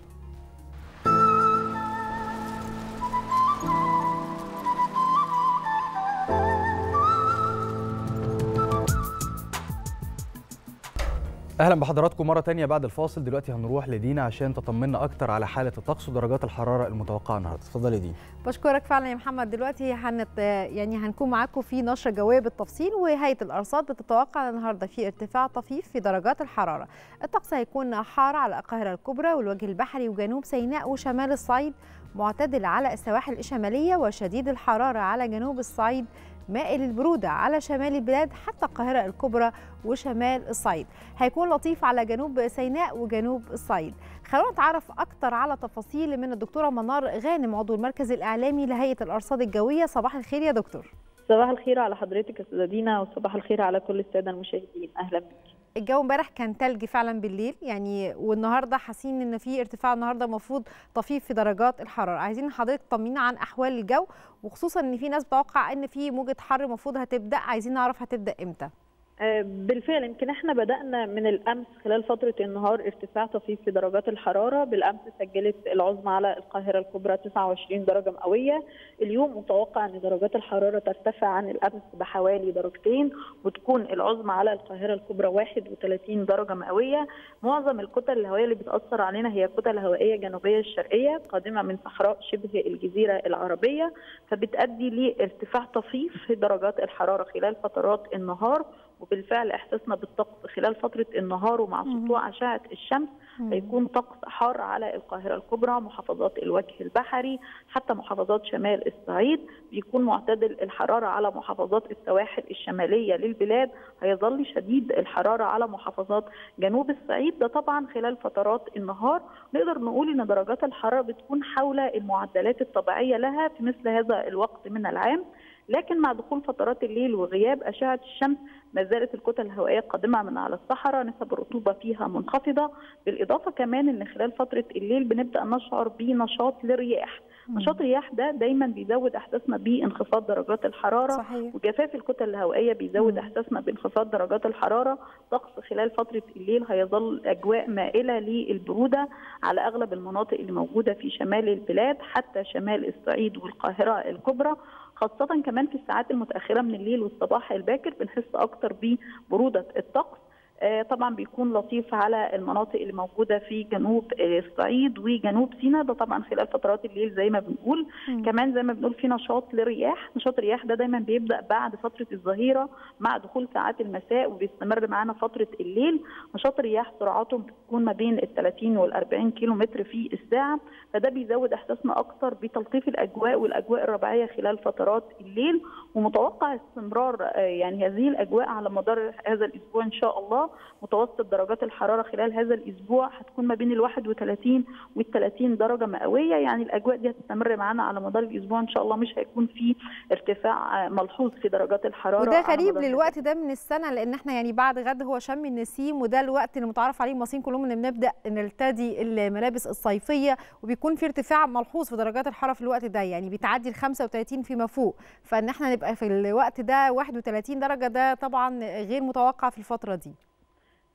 اهلا بحضراتكم مره تانية بعد الفاصل دلوقتي هنروح لدينا عشان تطمنا اكتر على حاله الطقس ودرجات الحراره المتوقعه النهارده اتفضلي يا دينا بشكرك فعلا يا محمد دلوقتي هنت يعني هنكون معاكم في نشره جويه بالتفصيل وهيئه الارصاد بتتوقع النهارده في ارتفاع طفيف في درجات الحراره الطقس هيكون حار على القاهره الكبرى والوجه البحري وجنوب سيناء وشمال الصعيد معتدل على السواحل الشماليه وشديد الحراره على جنوب الصعيد مائل البرودة على شمال البلاد حتى القاهرة الكبرى وشمال الصعيد هيكون لطيف على جنوب سيناء وجنوب الصعيد خلونا نتعرف أكتر على تفاصيل من الدكتورة منار غانم عضو المركز الإعلامي لهيئة الأرصاد الجوية صباح الخير يا دكتور صباح الخير على حضرتك يا استاذه دينا وصباح الخير على كل الساده المشاهدين اهلا بيك الجو امبارح كان تلج فعلا بالليل يعني والنهارده حاسين ان في ارتفاع النهارده المفروض طفيف في درجات الحراره عايزين حضرتك تطمنينا عن احوال الجو وخصوصا ان في ناس بتوقع ان في موجه حر المفروض هتبدا عايزين نعرف هتبدا امتى آه، بالفعل يمكن احنا بدأنا من الأمس خلال فترة النهار ارتفاع طفيف في درجات الحرارة بالأمس سجلت العظمى على القاهرة الكبرى 29 درجة مئوية اليوم متوقع أن درجات الحرارة ترتفع عن الأمس بحوالي درجتين وتكون العظمى على القاهرة الكبرى 31 درجة مئوية معظم الكتل الهوائية اللي بتأثر علينا هي كتل هوائية جنوبية الشرقية قادمة من صحراء شبه الجزيرة العربية فبتؤدي لارتفاع طفيف في درجات الحرارة خلال فترات النهار وبالفعل احساسنا بالطقس خلال فتره النهار ومع سطوع اشعه الشمس هيكون طقس حار على القاهره الكبرى محافظات الوجه البحري حتى محافظات شمال الصعيد بيكون معتدل الحراره على محافظات السواحل الشماليه للبلاد هيظل شديد الحراره على محافظات جنوب الصعيد ده طبعا خلال فترات النهار نقدر نقول ان درجات الحراره بتكون حول المعدلات الطبيعيه لها في مثل هذا الوقت من العام لكن مع دخول فترات الليل وغياب أشعة الشمس ما زالت الكتل الهوائية قادمة من على الصحراء نسب الرطوبة فيها منخفضة بالإضافة كمان أن خلال فترة الليل بنبدأ نشعر بنشاط للرياح نشاط الرياح ده دايما بيزود احساسنا بانخفاض درجات الحراره صحيح. وجفاف الكتل الهوائيه بيزود احساسنا بانخفاض درجات الحراره طقس خلال فتره الليل هيظل اجواء مائله للبروده على اغلب المناطق اللي موجوده في شمال البلاد حتى شمال الصعيد والقاهره الكبرى خاصة كمان في الساعات المتأخرة من الليل والصباح الباكر بنحس أكتر ببرودة الطقس آه، طبعا بيكون لطيف على المناطق اللي موجوده في جنوب آه، الصعيد وجنوب سيناء ده طبعا خلال فترات الليل زي ما بنقول مم. كمان زي ما بنقول في نشاط للرياح نشاط الرياح ده دايما بيبدا بعد فتره الظهيره مع دخول ساعات المساء وبيستمر معانا فتره الليل نشاط الرياح سرعته بتكون ما بين ال 30 وال 40 كيلو متر في الساعه فده بيزود احساسنا اكتر بتلطيف الاجواء والاجواء الربيعيه خلال فترات الليل ومتوقع استمرار آه، يعني هذه الاجواء على مدار هذا الاسبوع ان شاء الله متوسط درجات الحراره خلال هذا الاسبوع هتكون ما بين ال 31 وال 30 درجه مئويه يعني الاجواء دي هتستمر معانا على مدار الاسبوع ان شاء الله مش هيكون في ارتفاع آه، ملحوظ في درجات الحراره وده على غريب مدار للوقت ده من السنه لان احنا يعني بعد غد هو شم النسيم وده الوقت اللي متعارف عليه المصريين كلهم ان بنبدا نرتدي الملابس الصيفيه وبيكون في ارتفاع ملحوظ في درجات الحراره في الوقت ده يعني بتعدي ال 35 فيما فوق فان احنا نبقى في الوقت ده 31 درجه ده طبعا غير متوقع في الفتره دي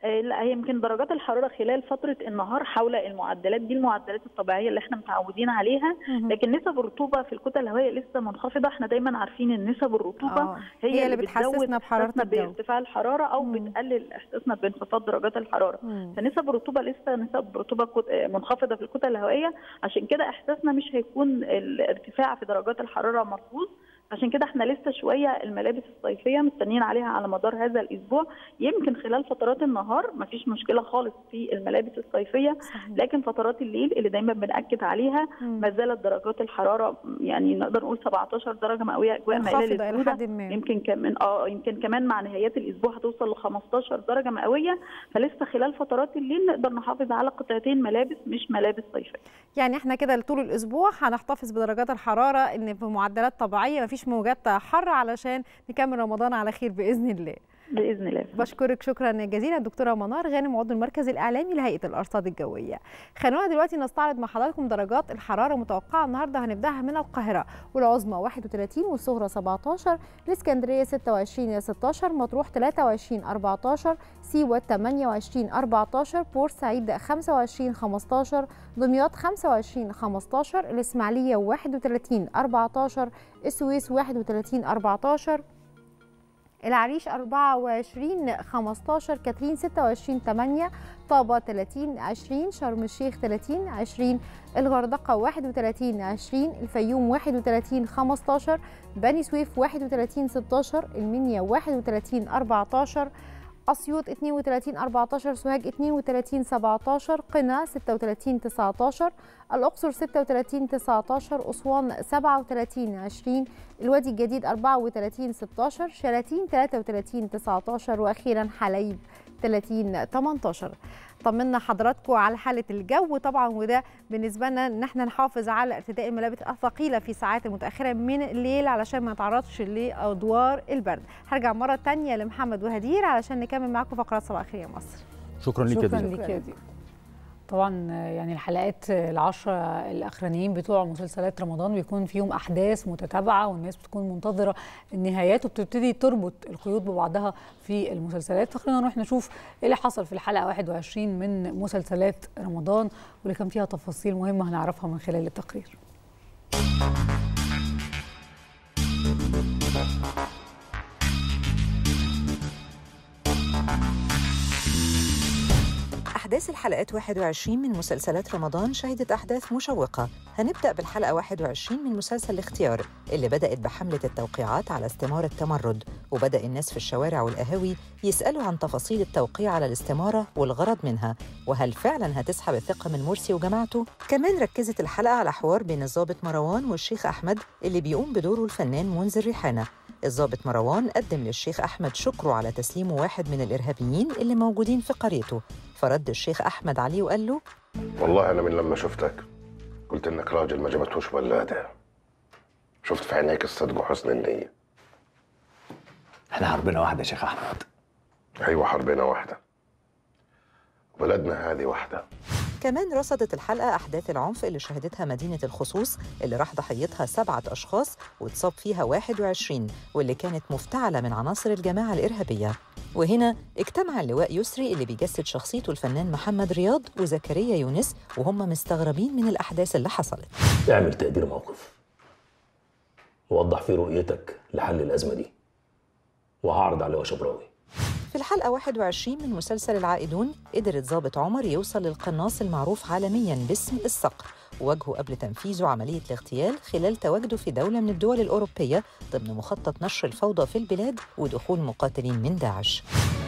آه، لا هي يمكن درجات الحراره خلال فتره النهار حول المعدلات دي المعدلات الطبيعيه اللي احنا متعودين عليها لكن نسب الرطوبه في الكتل الهوائيه لسه منخفضه احنا دايما عارفين ان نسب الرطوبه آه، هي اللي بتحسسنا بتزود بحرارة إحساسنا الجو. بارتفاع الحراره او بتقلل احساسنا بانخفاض درجات الحراره مم. فنسب الرطوبه لسه نسب رطوبه كت- آه، منخفضه في الكتل الهوائيه عشان كده احساسنا مش هيكون الارتفاع في درجات الحراره ملحوظ عشان كده احنا لسه شويه الملابس الصيفيه مستنيين عليها على مدار هذا الاسبوع يمكن خلال فترات النهار مفيش مشكله خالص في الملابس الصيفيه لكن فترات الليل اللي دايما بناكد عليها ما زالت درجات الحراره يعني نقدر نقول 17 درجه مئويه اجواء مائله منخفضة إلى للبروده حد ما. يمكن كمان اه يمكن كمان مع نهايات الاسبوع هتوصل ل 15 درجه مئويه فلسه خلال فترات الليل نقدر نحافظ على قطعتين ملابس مش ملابس صيفيه يعني احنا كده طول الاسبوع هنحتفظ بدرجات الحراره ان بمعدلات طبيعيه مفيش موجات حر علشان نكمل رمضان على خير باذن الله باذن الله بشكرك شكرا جزيلا الدكتوره منار غانم عضو المركز الاعلامي لهيئه الارصاد الجويه خلونا دلوقتي نستعرض مع حضراتكم درجات الحراره المتوقعه النهارده هنبداها من القاهره والعظمى 31 والصغرى 17 الاسكندريه 26 الى 16 مطروح 23 14 سيوه 28 14 بورسعيد 25 15 دمياط 25 15 الاسماعيليه 31 14 السويس 31 14 العريش 24 15 كاترين 26 8 طابة 30 20 شرم الشيخ 30 20 الغردقة 31 20 الفيوم 31 15 بني سويف 31 16 المنيا 31 14 أسيوط 32 14 سوهاج 32 17 قنا 36 19 الأقصر 36 19 أسوان 37 20 الوادي الجديد 34 16 شلاتين 33 19 وأخيرا حلايب 30 18 طمنا حضراتكم على حاله الجو طبعا وده بالنسبه لنا ان احنا نحافظ على ارتداء الملابس الثقيله في ساعات المتاخره من الليل علشان ما نتعرضش لادوار البرد هرجع مره تانية لمحمد وهدير علشان نكمل معاكم فقرات صباح الخير يا مصر شكرا ليك يا شكرا دينا ليك يا دي طبعا يعني الحلقات العشرة الأخرانيين بتوع مسلسلات رمضان بيكون فيهم أحداث متتابعة والناس بتكون منتظرة النهايات وبتبتدي تربط القيود ببعضها في المسلسلات فخلينا نروح نشوف إيه اللي حصل في الحلقة 21 من مسلسلات رمضان واللي كان فيها تفاصيل مهمة هنعرفها من خلال التقرير أحداث الحلقات 21 من مسلسلات رمضان شهدت أحداث مشوقة هنبدأ بالحلقة 21 من مسلسل الاختيار اللي بدأت بحملة التوقيعات على استمارة تمرد وبدأ الناس في الشوارع والقهاوي يسألوا عن تفاصيل التوقيع على الاستمارة والغرض منها وهل فعلا هتسحب الثقة من مرسي وجماعته؟ كمان ركزت الحلقة على حوار بين الضابط مروان والشيخ أحمد اللي بيقوم بدوره الفنان منذر ريحانة الضابط مروان قدم للشيخ أحمد شكره على تسليمه واحد من الإرهابيين اللي موجودين في قريته فرد الشيخ أحمد عليه وقال له والله انا من لما شفتك قلت انك راجل ما جابتهوش ولاده شفت في عينيك الصدق وحسن النيه احنا حربنا واحدة يا شيخ أحمد ايوه حربنا واحده بلدنا هذه واحده كمان رصدت الحلقة أحداث العنف اللي شهدتها مدينة الخصوص اللي راح ضحيتها سبعة أشخاص واتصاب فيها 21 واللي كانت مفتعلة من عناصر الجماعة الإرهابية وهنا اجتمع اللواء يسري اللي بيجسد شخصيته الفنان محمد رياض وزكريا يونس وهم مستغربين من الأحداث اللي حصلت اعمل تقدير موقف ووضح فيه رؤيتك لحل الأزمة دي وهعرض عليه شبراوي في الحلقة 21 من مسلسل العائدون قدر الضابط عمر يوصل للقناص المعروف عالميا باسم الصقر وواجهه قبل تنفيذه عملية الاغتيال خلال تواجده في دولة من الدول الأوروبية ضمن مخطط نشر الفوضى في البلاد ودخول مقاتلين من داعش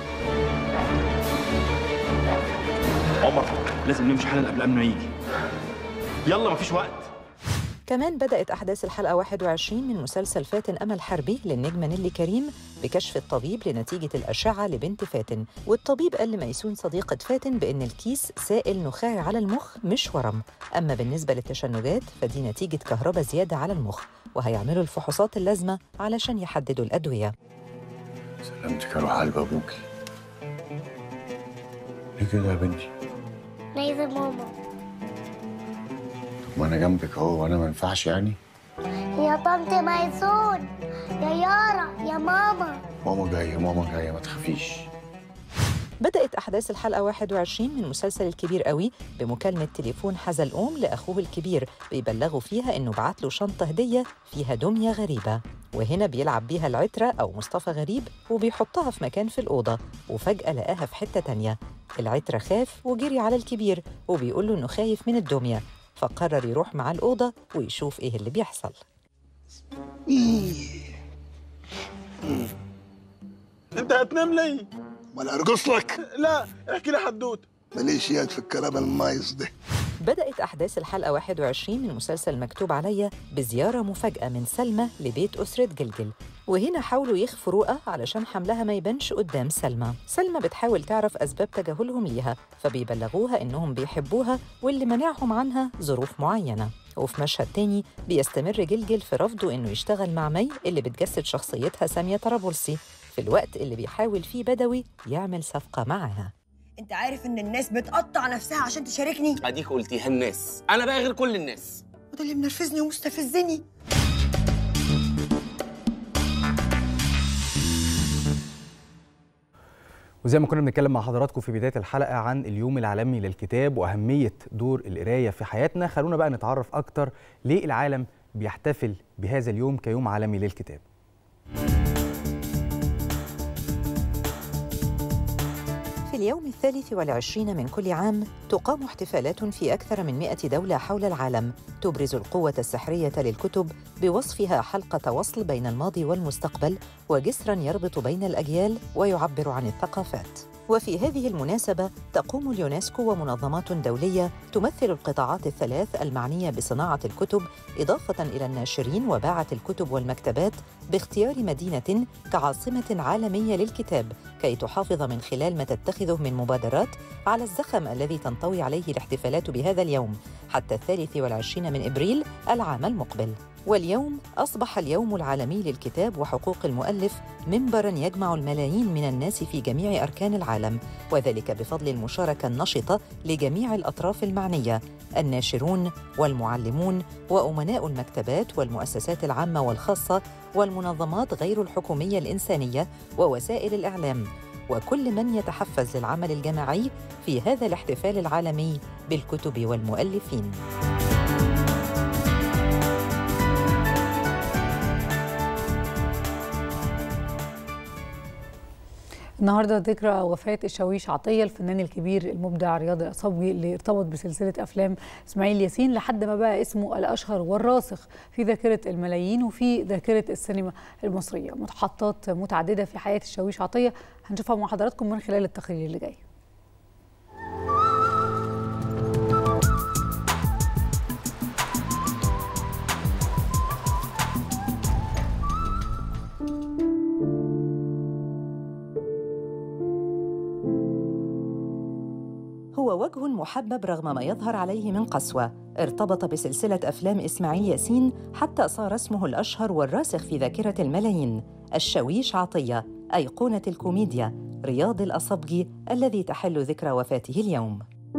عمر لازم نمشي حالا قبل امنه يجي يلا مفيش وقت كمان بدأت أحداث الحلقة 21 من مسلسل فاتن أمل حربي للنجمة نيلي كريم بكشف الطبيب لنتيجة الأشعة لبنت فاتن والطبيب قال لميسون صديقة فاتن بأن الكيس سائل نخاعي على المخ مش ورم أما بالنسبة للتشنجات فدي نتيجة كهرباء زيادة على المخ وهيعملوا الفحوصات اللازمة علشان يحددوا الأدوية سلامتك اروح قلب ابوكي ليه كده يا بنتي عايزة ماما ما انا جنبك اهو وانا ما ينفعش يعني يا طنط ميسون يا يارا يا ماما ماما جايه ماما جايه ما تخافيش بدأت أحداث الحلقة 21 من مسلسل الكبير قوي بمكالمة تليفون حزلقوم لأخوه الكبير بيبلغوا فيها إنه بعت له شنطة هدية فيها دمية غريبة وهنا بيلعب بيها العترة أو مصطفى غريب وبيحطها في مكان في الأوضة وفجأة لقاها في حتة تانية العترة خاف وجري على الكبير وبيقول له إنه خايف من الدمية فقرر يروح مع الأوضة ويشوف إيه اللي بيحصل انت هتنام ليه؟ ولا ارقص لك لا احكي لي حدوته ماليش يد في الكلام المايص ده بدأت أحداث الحلقة 21 من مسلسل مكتوب عليا بزيارة مفاجأة من سلمى لبيت أسرة جلجل وهنا حاولوا يخفوا رؤى علشان حملها ما يبانش قدام سلمى سلمى بتحاول تعرف أسباب تجاهلهم ليها فبيبلغوها إنهم بيحبوها واللي منعهم عنها ظروف معينة وفي مشهد تاني بيستمر جلجل في رفضه إنه يشتغل مع مي اللي بتجسد شخصيتها سامية طرابلسي في الوقت اللي بيحاول فيه بدوي يعمل صفقة معاها انت عارف ان الناس بتقطع نفسها عشان تشاركني اديك قلتيها الناس انا بقى غير كل الناس وده اللي منرفزني ومستفزني وزي ما كنا بنتكلم مع حضراتكم في بدايه الحلقه عن اليوم العالمي للكتاب واهميه دور القرايه في حياتنا خلونا بقى نتعرف اكتر ليه العالم بيحتفل بهذا اليوم كيوم عالمي للكتاب في اليوم الثالث والعشرين من كل عام تقام احتفالات في أكثر من مئة دولة حول العالم تبرز القوة السحرية للكتب بوصفها حلقة وصل بين الماضي والمستقبل وجسرا يربط بين الأجيال ويعبر عن الثقافات وفي هذه المناسبة تقوم اليونسكو ومنظمات دولية تمثل القطاعات الثلاث المعنية بصناعة الكتب إضافة إلى الناشرين وباعة الكتب والمكتبات باختيار مدينة كعاصمة عالمية للكتاب كي تحافظ من خلال ما تتخذه من مبادرات على الزخم الذي تنطوي عليه الاحتفالات بهذا اليوم حتى الثالث والعشرين من إبريل العام المقبل واليوم أصبح اليوم العالمي للكتاب وحقوق المؤلف منبرا يجمع الملايين من الناس في جميع أركان العالم وذلك بفضل المشاركة النشطة لجميع الأطراف المعنية الناشرون والمعلمون وأمناء المكتبات والمؤسسات العامة والخاصة والمنظمات غير الحكومية الإنسانية ووسائل الإعلام وكل من يتحفز للعمل الجماعي في هذا الاحتفال العالمي بالكتب والمؤلفين. النهارده ذكرى وفاه الشاويش عطيه الفنان الكبير المبدع رياض الأصابجي اللي ارتبط بسلسله افلام اسماعيل ياسين لحد ما بقى اسمه الاشهر والراسخ في ذاكره الملايين وفي ذاكره السينما المصريه محطات متعدده في حياه الشاويش عطيه هنشوفها مع حضراتكم من خلال التقرير اللي جاي هو وجه محبب رغم ما يظهر عليه من قسوة ارتبط بسلسلة أفلام إسماعيل ياسين حتى صار اسمه الأشهر والراسخ في ذاكرة الملايين الشاويش عطية أيقونة الكوميديا رياض الأصبجي الذي تحل ذكرى وفاته اليوم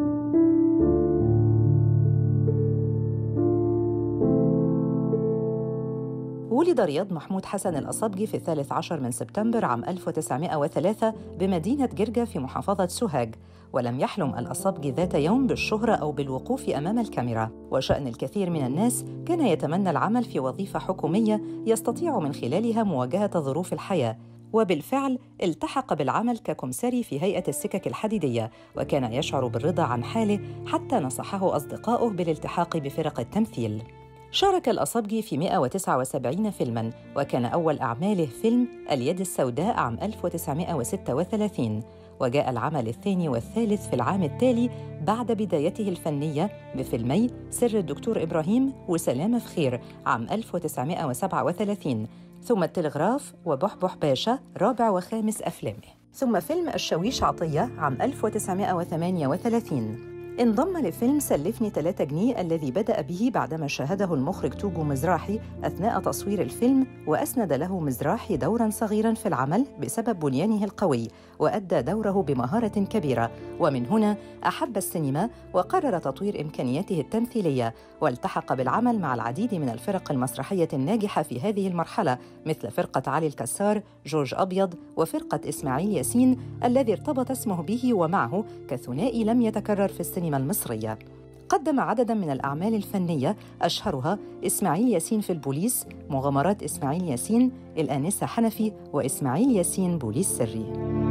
ولد رياض محمود حسن الأصبجي في الثالث عشر من سبتمبر عام 1903 بمدينة جرجا في محافظة سوهاج ولم يحلم الأصبجي ذات يوم بالشهرة أو بالوقوف أمام الكاميرا وشأن الكثير من الناس كان يتمنى العمل في وظيفة حكومية يستطيع من خلالها مواجهة ظروف الحياة وبالفعل التحق بالعمل ككمساري في هيئة السكك الحديدية وكان يشعر بالرضا عن حاله حتى نصحه أصدقاؤه بالالتحاق بفرق التمثيل شارك الأصبجي في 179 فيلماً وكان أول أعماله فيلم اليد السوداء عام 1936 وجاء العمل الثاني والثالث في العام التالي بعد بدايته الفنية بفيلمي سر الدكتور إبراهيم وسلامة في خير عام 1937 ثم التلغراف وبحبح باشا رابع وخامس أفلامه ثم فيلم الشاويش عطية عام 1938 انضم لفيلم سلفني 3 جنيه الذي بدأ به بعدما شاهده المخرج توجو مزراحي أثناء تصوير الفيلم وأسند له مزراحي دورا صغيرا في العمل بسبب بنيانه القوي وأدى دوره بمهارة كبيرة ومن هنا أحب السينما وقرر تطوير إمكانياته التمثيلية والتحق بالعمل مع العديد من الفرق المسرحية الناجحة في هذه المرحلة مثل فرقة علي الكسار، جورج أبيض وفرقة إسماعيل ياسين الذي ارتبط اسمه به ومعه كثنائي لم يتكرر في السينما المصرية. قدم عددا من الأعمال الفنية أشهرها إسماعيل ياسين في البوليس، مغامرات إسماعيل ياسين، الآنسة حنفي وإسماعيل ياسين بوليس سري.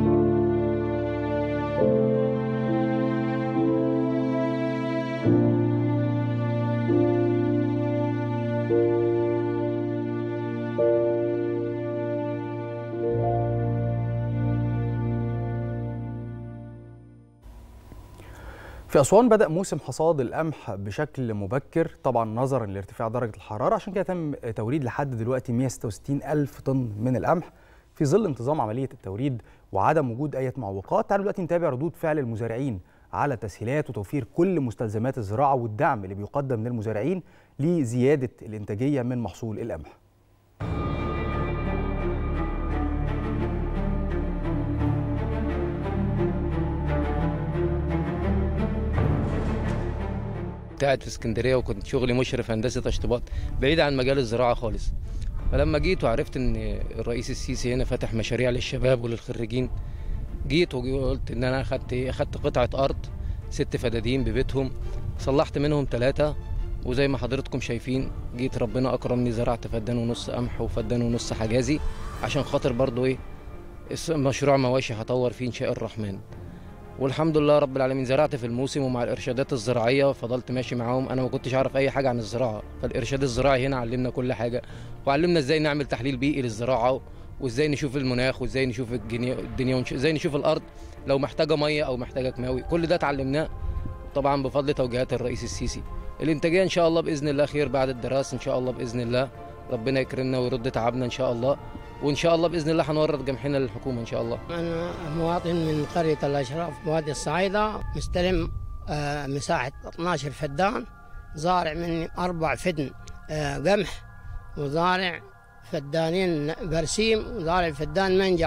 في أسوان بدأ موسم حصاد القمح بشكل مبكر طبعا نظرا لارتفاع درجة الحرارة عشان كده تم توريد لحد دلوقتي 166 ألف طن من القمح في ظل انتظام عملية التوريد وعدم وجود أي معوقات تعالوا دلوقتي نتابع ردود فعل المزارعين على تسهيلات وتوفير كل مستلزمات الزراعة والدعم اللي بيقدم للمزارعين لزيادة الإنتاجية من محصول القمح كنت قاعد في اسكندريه وكنت شغلي مشرف هندسه تشطيبات بعيد عن مجال الزراعه خالص فلما جيت وعرفت ان الرئيس السيسي هنا فتح مشاريع للشباب وللخريجين جيت وقلت ان انا اخدت اخدت قطعه ارض ست فدادين ببيتهم صلحت منهم ثلاثه وزي ما حضرتكم شايفين جيت ربنا اكرمني زرعت فدان ونص قمح وفدان ونص حجازي عشان خاطر برضو ايه مشروع مواشي هطور فيه ان شاء الرحمن والحمد لله رب العالمين زرعت في الموسم ومع الارشادات الزراعيه فضلت ماشي معاهم انا ما كنتش اعرف اي حاجه عن الزراعه فالارشاد الزراعي هنا علمنا كل حاجه وعلمنا ازاي نعمل تحليل بيئي للزراعه وازاي نشوف المناخ وازاي نشوف الدنيا الدنيا وازاي نشوف الارض لو محتاجه ميه او محتاجه كيماوي كل ده اتعلمناه طبعا بفضل توجيهات الرئيس السيسي الانتاجيه ان شاء الله باذن الله خير بعد الدراسه ان شاء الله باذن الله ربنا يكرمنا ويرد تعبنا ان شاء الله وان شاء الله باذن الله هنورد جمحنا للحكومه ان شاء الله انا مواطن من قريه الاشراف بوادي الصعيده مستلم آه، مساحه 12 فدان زارع مني اربع فدن آه، قمح وزارع فدانين برسيم وزارع فدان منجا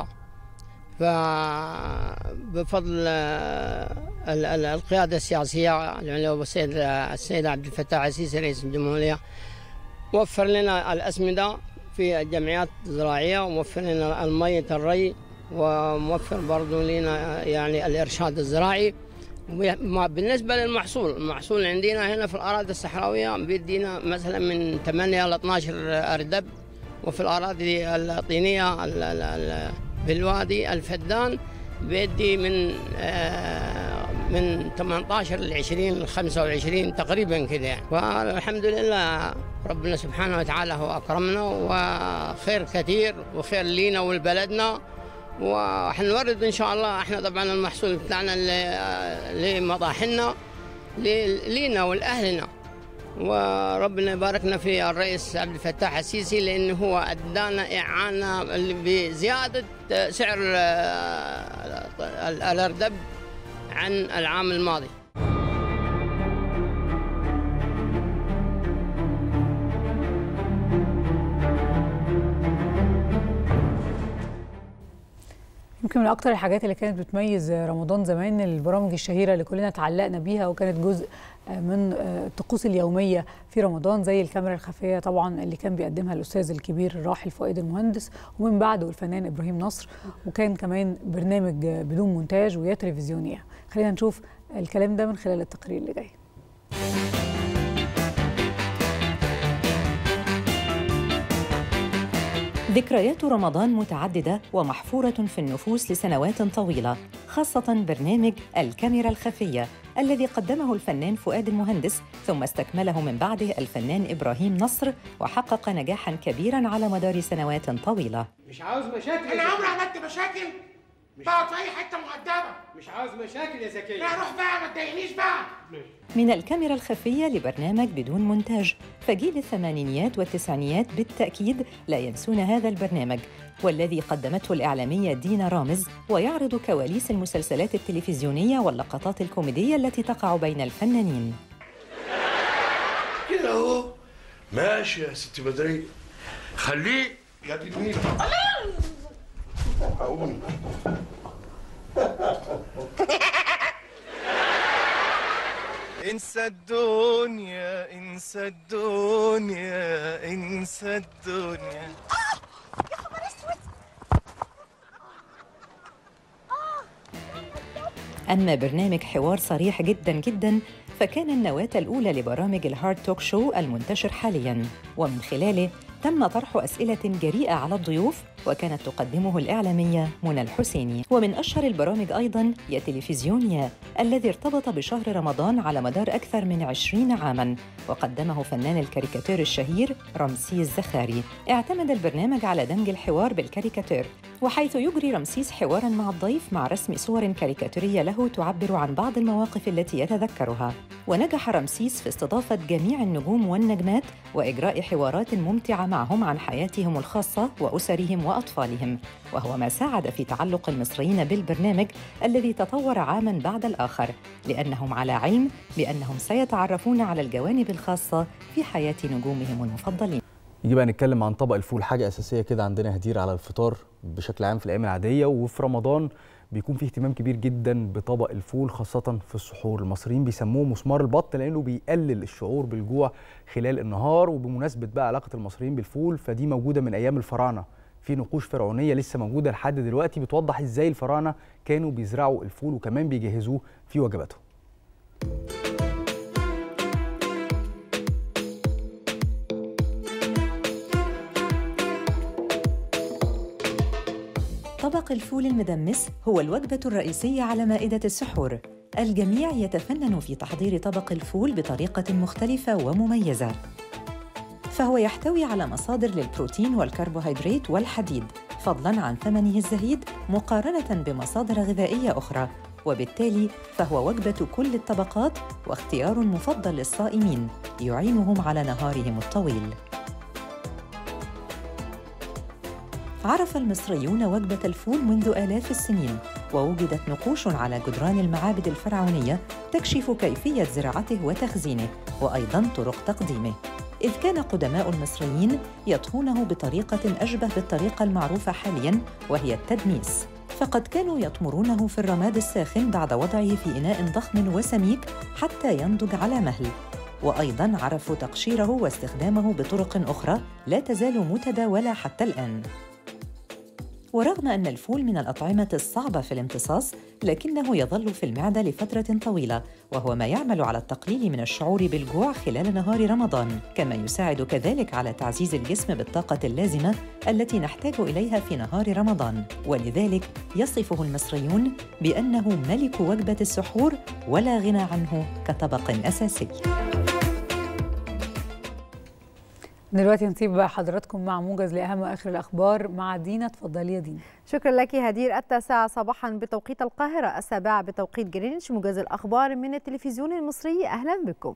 فبفضل آه، ال- ال- القياده السياسيه العلو السيد السيد عبد الفتاح السيسي رئيس الجمهوريه وفر لنا الأسمدة في الجمعيات الزراعية وموفر لنا المية الري وموفر برضو لنا يعني الإرشاد الزراعي وما- بالنسبة للمحصول المحصول عندنا هنا في الأراضي الصحراوية بيدينا مثلا من 8 ل 12 أردب وفي الأراضي الطينية ال- ال- ال- بالوادي الفدان بيدي من آه، من 18 ل 20 ل 25 تقريبا كده يعني فالحمد لله ربنا سبحانه وتعالى هو اكرمنا وخير كثير وخير لينا ولبلدنا وحنورد ان شاء الله احنا طبعا المحصول بتاعنا ل- لمطاحننا ل- لينا ولاهلنا وربنا يباركنا في الرئيس عبد الفتاح السيسي لانه هو ادانا اعانه بزياده سعر آه، الاردب عن العام الماضي يمكن من اكتر الحاجات اللي كانت بتميز رمضان زمان البرامج الشهيره اللي كلنا اتعلقنا بيها وكانت جزء من الطقوس اليوميه في رمضان زي الكاميرا الخفيه طبعا اللي كان بيقدمها الاستاذ الكبير الراحل فؤاد المهندس ومن بعده الفنان ابراهيم نصر وكان كمان برنامج بدون مونتاج ويا تلفزيونيه خلينا نشوف الكلام ده من خلال التقرير اللي جاي ذكريات رمضان متعددة ومحفورة في النفوس لسنوات طويلة خاصة برنامج الكاميرا الخفية الذي قدمه الفنان فؤاد المهندس ثم استكمله من بعده الفنان إبراهيم نصر وحقق نجاحا كبيرا على مدار سنوات طويلة مش عاوز مشاكل انا عمري عملت مشاكل بقعد في اي حته مؤدبه مش عاوز مشاكل يا زكيه لا روح بقى ما تضايقنيش بقى من الكاميرا الخفية لبرنامج بدون مونتاج فجيل الثمانينيات والتسعينيات بالتأكيد لا ينسون هذا البرنامج والذي قدمته الإعلامية دينا رامز ويعرض كواليس المسلسلات التلفزيونية واللقطات الكوميدية التي تقع بين الفنانين كده اهو ماشي يا ست بدرية خليه يا دي النيل أقوم. انسى الدنيا انسى الدنيا انسى الدنيا أما برنامج حوار صريح جدا جدا فكان النواة الأولى لبرامج الهارد توك شو المنتشر حاليا ومن خلاله تم طرح أسئلة جريئة على الضيوف وكانت تقدمه الإعلامية منى الحسيني ومن أشهر البرامج أيضا يا تلفزيونيا الذي ارتبط بشهر رمضان على مدار أكثر من عشرين عاما وقدمه فنان الكاريكاتير الشهير رمسيس زخاري اعتمد البرنامج على دمج الحوار بالكاريكاتير وحيث يجري رمسيس حوارا مع الضيف مع رسم صور كاريكاتيرية له تعبر عن بعض المواقف التي يتذكرها ونجح رمسيس في استضافة جميع النجوم والنجمات وإجراء حوارات ممتعة معهم عن حياتهم الخاصة وأسرهم وأطفالهم وهو ما ساعد في تعلق المصريين بالبرنامج الذي تطور عاما بعد الآخر لأنهم على علم بأنهم سيتعرفون على الجوانب الخاصة في حياة نجومهم المفضلين يجي بقى نتكلم عن طبق الفول حاجة أساسية كده عندنا هدير على الفطار بشكل عام في الأيام العادية وفي رمضان بيكون فيه اهتمام كبير جدا بطبق الفول خاصة في السحور المصريين بيسموه مسمار البط لأنه بيقلل الشعور بالجوع خلال النهار وبمناسبة بقى علاقة المصريين بالفول فدي موجودة من أيام الفراعنة في نقوش فرعونية لسه موجودة لحد دلوقتي بتوضح ازاي الفراعنة كانوا بيزرعوا الفول وكمان بيجهزوه في وجباتهم طبق الفول المدمس هو الوجبة الرئيسية على مائدة السحور. الجميع يتفنن في تحضير طبق الفول بطريقة مختلفة ومميزة. فهو يحتوي على مصادر للبروتين والكربوهيدرات والحديد، فضلاً عن ثمنه الزهيد مقارنة بمصادر غذائية أخرى، وبالتالي فهو وجبة كل الطبقات واختيار مفضل للصائمين يعينهم على نهارهم الطويل. عرف المصريون وجبة الفول منذ آلاف السنين ووجدت نقوش على جدران المعابد الفرعونية تكشف كيفية زراعته وتخزينه وأيضاً طرق تقديمه إذ كان قدماء المصريين يطهونه بطريقة أشبه بالطريقة المعروفة حالياً وهي التدميس فقد كانوا يطمرونه في الرماد الساخن بعد وضعه في إناء ضخم وسميك حتى ينضج على مهل وأيضاً عرفوا تقشيره واستخدامه بطرق أخرى لا تزال متداولة حتى الآن ورغم أن الفول من الأطعمة الصعبة في الامتصاص، لكنه يظل في المعدة لفترة طويلة، وهو ما يعمل على التقليل من الشعور بالجوع خلال نهار رمضان، كما يساعد كذلك على تعزيز الجسم بالطاقة اللازمة التي نحتاج إليها في نهار رمضان، ولذلك يصفه المصريون بأنه ملك وجبة السحور ولا غنى عنه كطبق أساسي. دلوقتي نسيب حضراتكم مع موجز لاهم واخر الاخبار مع دينا اتفضلي يا دينا شكرا لك هدير التاسعة صباحا بتوقيت القاهرة السابعة بتوقيت جرينتش موجز الأخبار من التلفزيون المصري أهلا بكم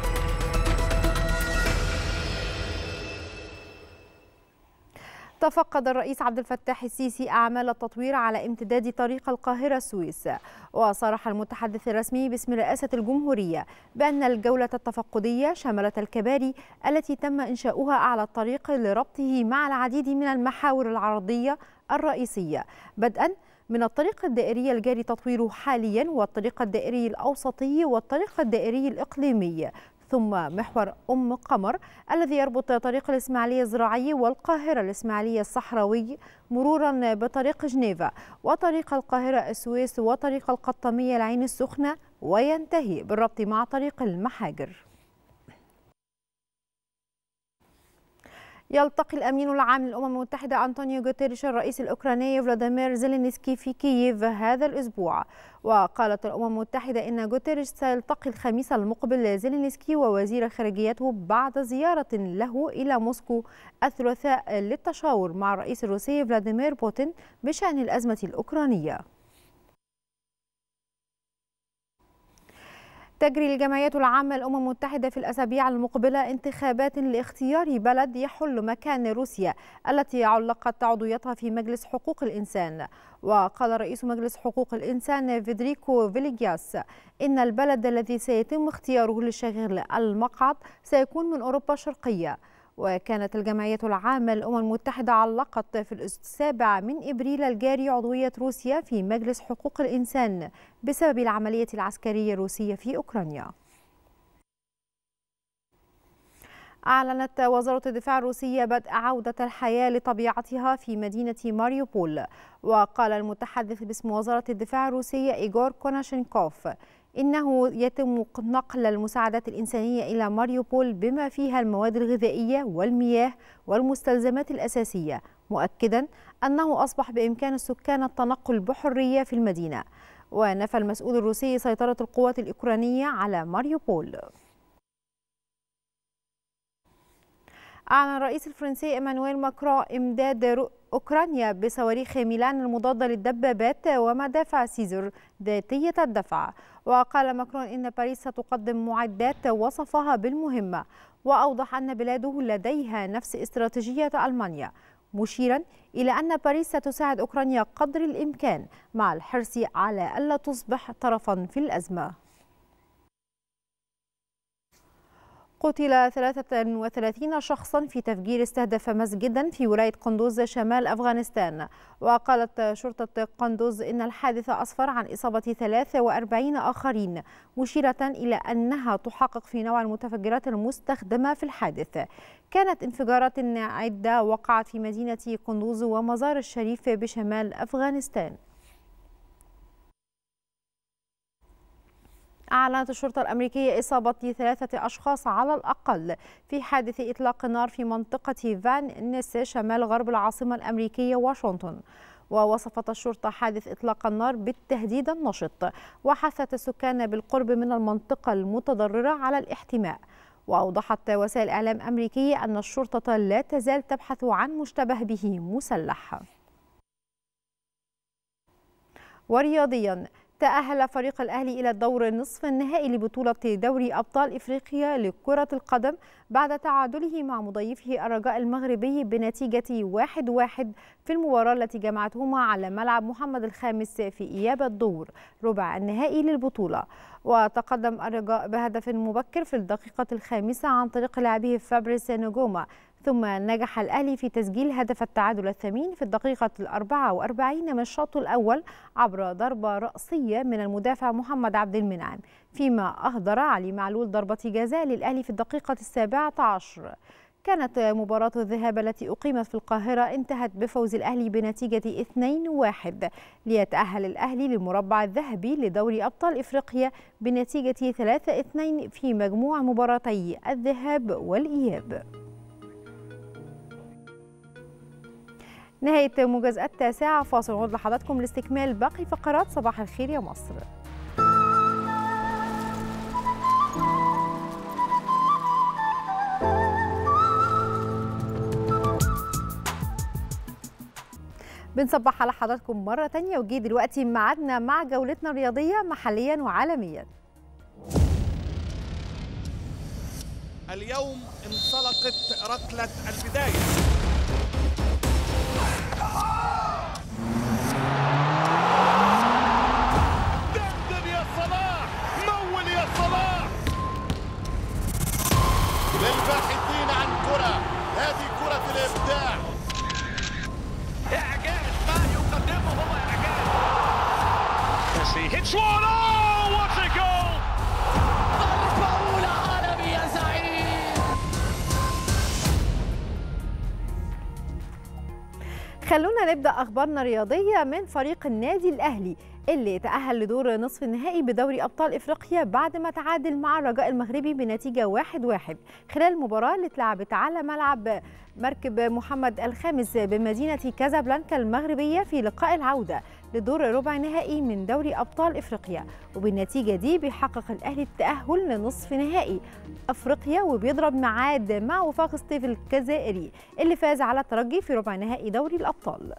تفقد الرئيس عبد الفتاح السيسي أعمال التطوير على امتداد طريق القاهرة السويس وصرح المتحدث الرسمي باسم رئاسة الجمهورية بأن الجولة التفقدية شملت الكباري التي تم إنشاؤها على الطريق لربطه مع العديد من المحاور العرضية الرئيسية بدءا من الطريق الدائري الجاري تطويره حاليا والطريق الدائري الأوسطي والطريق الدائري الإقليمي ثم محور أم قمر الذي يربط طريق الإسماعيلية الزراعي والقاهرة الإسماعيلية الصحراوي مرورا بطريق جنيفا وطريق القاهرة السويس وطريق القطامية العين السخنة وينتهي بالربط مع طريق المحاجر يلتقي الأمين العام للأمم المتحدة أنطونيو غوتيريش الرئيس الأوكراني فلاديمير زيلينسكي في كييف هذا الأسبوع وقالت الأمم المتحدة إن غوتيريش سيلتقي الخميس المقبل زيلينسكي ووزير خارجيته بعد زيارة له إلى موسكو الثلاثاء للتشاور مع الرئيس الروسي فلاديمير بوتين بشأن الأزمة الأوكرانية تجري الجمعية العامة للأمم المتحدة في الأسابيع المقبلة انتخابات لاختيار بلد يحل مكان روسيا التي علقت عضويتها في مجلس حقوق الإنسان وقال رئيس مجلس حقوق الإنسان فيدريكو فيليجياس إن البلد الذي سيتم اختياره لشغل المقعد سيكون من أوروبا الشرقية وكانت الجمعية العامة للأمم المتحدة علقت في السابع من إبريل الجاري عضوية روسيا في مجلس حقوق الإنسان بسبب العملية العسكرية الروسية في أوكرانيا أعلنت وزارة الدفاع الروسية بدء عودة الحياة لطبيعتها في مدينة ماريوبول وقال المتحدث باسم وزارة الدفاع الروسية إيغور كوناشينكوف إنه يتم نقل المساعدات الإنسانية إلى ماريوبول بما فيها المواد الغذائية والمياه والمستلزمات الأساسية مؤكدا أنه أصبح بإمكان السكان التنقل بحرية في المدينة ونفى المسؤول الروسي سيطرة القوات الأوكرانية على ماريوبول أعلن الرئيس الفرنسي إيمانويل ماكرون إمداد أوكرانيا بصواريخ ميلان المضادة للدبابات ومدافع سيزر ذاتية الدفع وقال ماكرون إن باريس ستقدم معدات وصفها بالمهمة وأوضح أن بلاده لديها نفس استراتيجية ألمانيا مشيرا إلى أن باريس ستساعد أوكرانيا قدر الإمكان مع الحرص على ألا تصبح طرفا في الأزمة قتل 33 شخصا في تفجير استهدف مسجدا في ولاية قندوز شمال أفغانستان وقالت شرطة قندوز إن الحادث أسفر عن إصابة 43 آخرين مشيرة إلى أنها تحقق في نوع المتفجرات المستخدمة في الحادث كانت انفجارات عدة وقعت في مدينة قندوز ومزار الشريف بشمال أفغانستان أعلنت الشرطة الأمريكية إصابة ثلاثة أشخاص على الأقل في حادث إطلاق نار في منطقة فان نيس شمال غرب العاصمة الأمريكية واشنطن ووصفت الشرطة حادث إطلاق النار بالتهديد النشط وحثت السكان بالقرب من المنطقة المتضررة على الاحتماء وأوضحت وسائل إعلام أمريكية أن الشرطة لا تزال تبحث عن مشتبه به مسلح ورياضيا تأهل فريق الأهلي إلى الدور النصف النهائي لبطولة دوري أبطال إفريقيا لكرة القدم بعد تعادله مع مضيفه الرجاء المغربي بنتيجة 1-1 في المباراة التي جمعتهما على ملعب محمد الخامس في إياب الدور ربع النهائي للبطولة وتقدم الرجاء بهدف مبكر في الدقيقة الخامسة عن طريق لاعبه فابريس نجوما ثم نجح الأهلي في تسجيل هدف التعادل الثمين في الدقيقة الأربعة وأربعين من الشوط الأول عبر ضربة رأسية من المدافع محمد عبد المنعم فيما أهدر علي معلول ضربة جزاء للأهلي في الدقيقة السابعة عشر كانت مباراة الذهاب التي أقيمت في القاهرة انتهت بفوز الأهلي بنتيجة 2-1 ليتأهل الأهلي للمربع الذهبي لدوري أبطال إفريقيا بنتيجة 3-2 في مجموع مباراتي الذهاب والإياب نهاية موجز التاسعة فاصل نعود لحضراتكم لاستكمال باقي فقرات صباح الخير يا مصر بنصبح على حضراتكم مرة تانية وجي دلوقتي ميعادنا مع جولتنا الرياضية محليا وعالميا اليوم انطلقت ركلة البداية دندن يا صلاح مول يا صلاح للباحثين عن كرة هذه كرة الإبداع إعجاز ما يقدمه هو إعجاز ميسي hits one oh what a goal ضربة أولى عالمي يا زعيم خلونا نبدأ أخبارنا الرياضية من فريق النادي الأهلي اللي تأهل لدور نصف النهائي بدوري أبطال إفريقيا بعد ما تعادل مع الرجاء المغربي بنتيجة 1-1 خلال المباراة اللي اتلعبت على ملعب مركب محمد الخامس بمدينة كازابلانكا المغربية في لقاء العودة لدور ربع نهائي من دوري أبطال إفريقيا وبالنتيجة دي بيحقق الأهلي التأهل لنصف نهائي أفريقيا وبيضرب ميعاد مع وفاق ستيف الجزائري اللي فاز على الترجي في ربع نهائي دوري الأبطال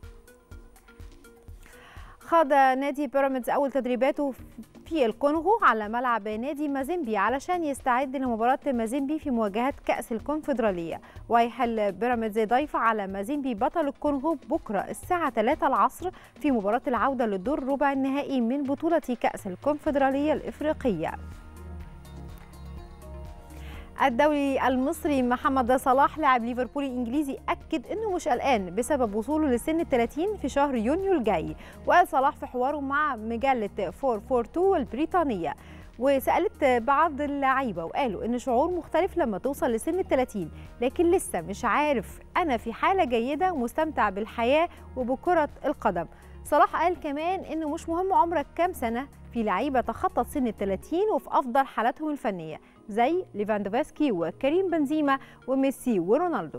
خاض نادي بيراميدز أول تدريباته في الكونغو على ملعب نادي مازيمبي علشان يستعد لمباراة مازيمبي في مواجهة كأس الكونفدرالية ويحل بيراميدز ضيف على مازيمبي بطل الكونغو بكرة الساعة 3 العصر في مباراة العودة للدور ربع النهائي من بطولة كأس الكونفدرالية الإفريقية الدولي المصري محمد صلاح لاعب ليفربول الانجليزي اكد انه مش قلقان بسبب وصوله لسن ال 30 في شهر يونيو الجاي وقال صلاح في حواره مع مجله 442 البريطانيه وسالت بعض اللعيبه وقالوا ان شعور مختلف لما توصل لسن ال 30 لكن لسه مش عارف انا في حاله جيده ومستمتع بالحياه وبكره القدم صلاح قال كمان انه مش مهم عمرك كام سنه في لعيبه تخطت سن ال 30 وفي افضل حالاتهم الفنيه زي ليفاندوفسكي وكريم بنزيما وميسي ورونالدو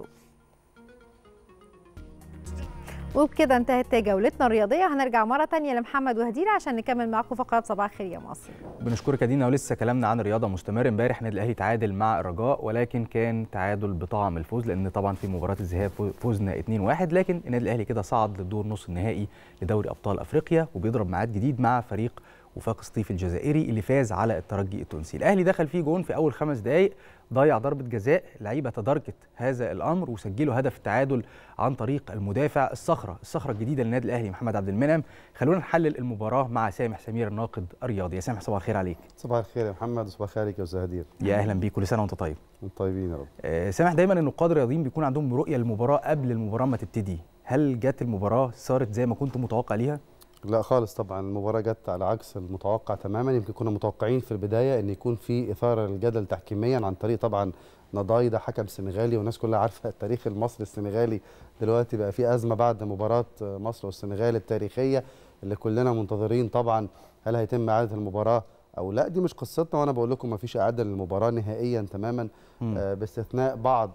وبكده انتهت جولتنا الرياضية هنرجع مرة تانية لمحمد وهدير عشان نكمل معاكم فقرات صباح الخير يا مصر بنشكرك يا دينا ولسه كلامنا عن الرياضه مستمر امبارح النادي الاهلي تعادل مع الرجاء ولكن كان تعادل بطعم الفوز لان طبعا في مباراه الذهاب فو- فوزنا 2-1 لكن النادي الاهلي كده صعد للدور نص النهائي لدوري ابطال افريقيا وبيضرب ميعاد جديد مع فريق وفاق سطيف الجزائري اللي فاز على الترجي التونسي الاهلي دخل فيه جون في اول خمس دقائق ضيع ضربه جزاء لعيبه تداركت هذا الامر وسجلوا هدف التعادل عن طريق المدافع الصخره الصخره الجديده للنادي الاهلي محمد عبد المنعم خلونا نحلل المباراه مع سامح سمير الناقد الرياضي يا سامح صباح الخير عليك صباح الخير يا محمد وصباح الخير عليك يا استاذ هدير يا اهلا بيك كل سنه وانت طيب وانتم طيبين يا رب آه، سامح دايما النقاد الرياضيين بيكون عندهم رؤيه للمباراه قبل المباراه ما تبتدي هل جت المباراه صارت زي ما كنت متوقع ليها لا خالص طبعا المباراه جت على عكس المتوقع تماما يمكن كنا متوقعين في البدايه ان يكون في اثاره للجدل تحكيميا عن طريق طبعا نضاي ده حكم سنغالي والناس كلها عارفه التاريخ المصري السنغالي دلوقتي بقى في ازمه بعد مباراه مصر والسنغال التاريخيه اللي كلنا منتظرين طبعا هل هيتم اعاده المباراه او لا دي مش قصتنا وانا بقول لكم ما فيش اعاده للمباراه نهائيا تماما آه باستثناء بعض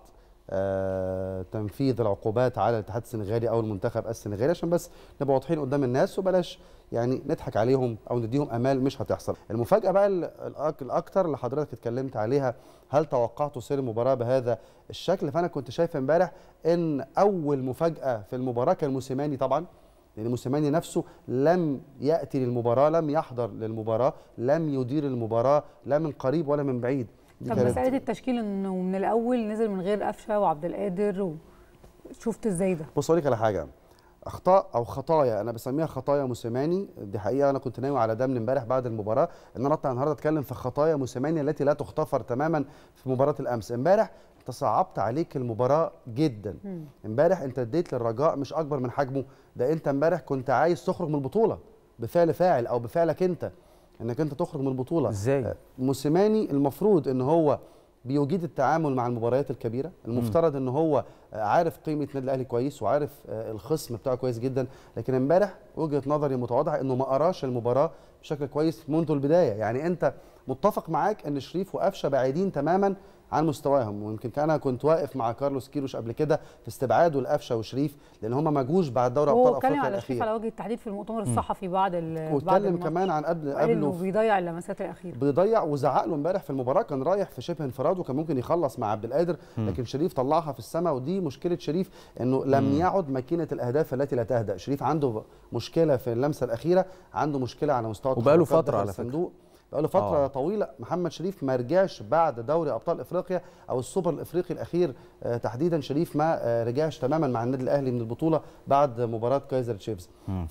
آه تنفيذ العقوبات على الاتحاد السنغالي او المنتخب السنغالي عشان بس نبقى واضحين قدام الناس وبلاش يعني نضحك عليهم او نديهم امال مش هتحصل المفاجاه بقى ال- الأك- الاكتر اللي حضرتك اتكلمت عليها هل توقعتوا سير المباراه بهذا الشكل فانا كنت شايف امبارح ان اول مفاجاه في المباراه كان موسيماني طبعا لان موسيماني نفسه لم ياتي للمباراه لم يحضر للمباراه لم يدير المباراه لا من قريب ولا من بعيد دي طب كانت- مسألة التشكيل انه من الأول نزل من غير قفشة وعبد القادر و... شفت ازاي ده؟ بص اقول لك على حاجه اخطاء او خطايا انا بسميها خطايا موسيماني دي حقيقه انا كنت ناوي على ده من امبارح بعد المباراه ان انا اطلع النهارده اتكلم في خطايا موسيماني التي لا تغتفر تماما في مباراه الامس امبارح انت صعبت عليك المباراه جدا امبارح انت اديت للرجاء مش اكبر من حجمه ده انت امبارح كنت عايز تخرج من البطوله بفعل فاعل او بفعلك انت انك انت تخرج من البطوله ازاي موسيماني المفروض ان هو بيجيد التعامل مع المباريات الكبيره المفترض ان هو عارف قيمه النادي الاهلي كويس وعارف آه، الخصم بتاعه كويس جدا لكن امبارح وجهه نظري متواضعه انه ما قراش المباراه بشكل كويس منذ البدايه يعني انت متفق معاك ان شريف وقفشه بعيدين تماما عن مستواهم ويمكن كان انا كنت واقف مع كارلوس كيروش قبل كده في استبعاده لقفشه وشريف لان هم ما جوش بعد دوري ابطال هو اتكلم افريقيا على شريف الاخير على وجه التحديد في المؤتمر الصحفي بعد ال بعد واتكلم الماتش. كمان عن قبل وقال انه قبله في- بيضيع اللمسات الأخيرة بيضيع وزعق له امبارح في المباراه كان رايح في شبه انفراد وكان ممكن يخلص مع عبد القادر مم. لكن شريف طلعها في السماء ودي مشكله شريف انه لم مم. يعد ماكينه الاهداف التي لا تهدأ شريف عنده مشكله في اللمسه الاخيره عنده مشكله على مستوى وبقاله التحركات فترة داخل على فكرة. الصندوق بقاله فتره آه. آه. طويله محمد شريف ما رجعش بعد دوري ابطال افريقيا او السوبر الافريقي الاخير آه تحديدا شريف ما آه رجعش تماما مع النادي الاهلي من البطوله بعد مباراه كايزر تشيفز مم.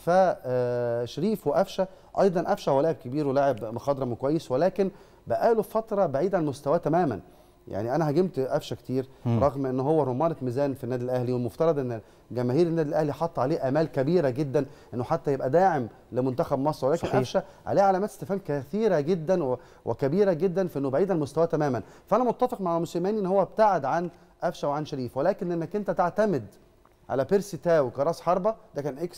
فشريف وقفشه ايضا قفشه هو لاعب كبير ولاعب مخضرم وكويس ولكن بقاله فتره بعيد عن مستواه تماما يعني انا هاجمت قفشه كتير مم. رغم ان هو رمانه ميزان في النادي الاهلي والمفترض ان جماهير النادي الاهلي حط عليه امال كبيره جدا انه حتى يبقى داعم لمنتخب مصر ولكن صحيح. قفشه عليه علامات استفهام كثيره جدا و- وكبيره جدا في انه بعيد عن مستواه تماما فانا متفق مع موسيماني ان هو ابتعد عن قفشه وعن شريف ولكن انك انت تعتمد على بيرسي تاو كراس حربه ده كان اكس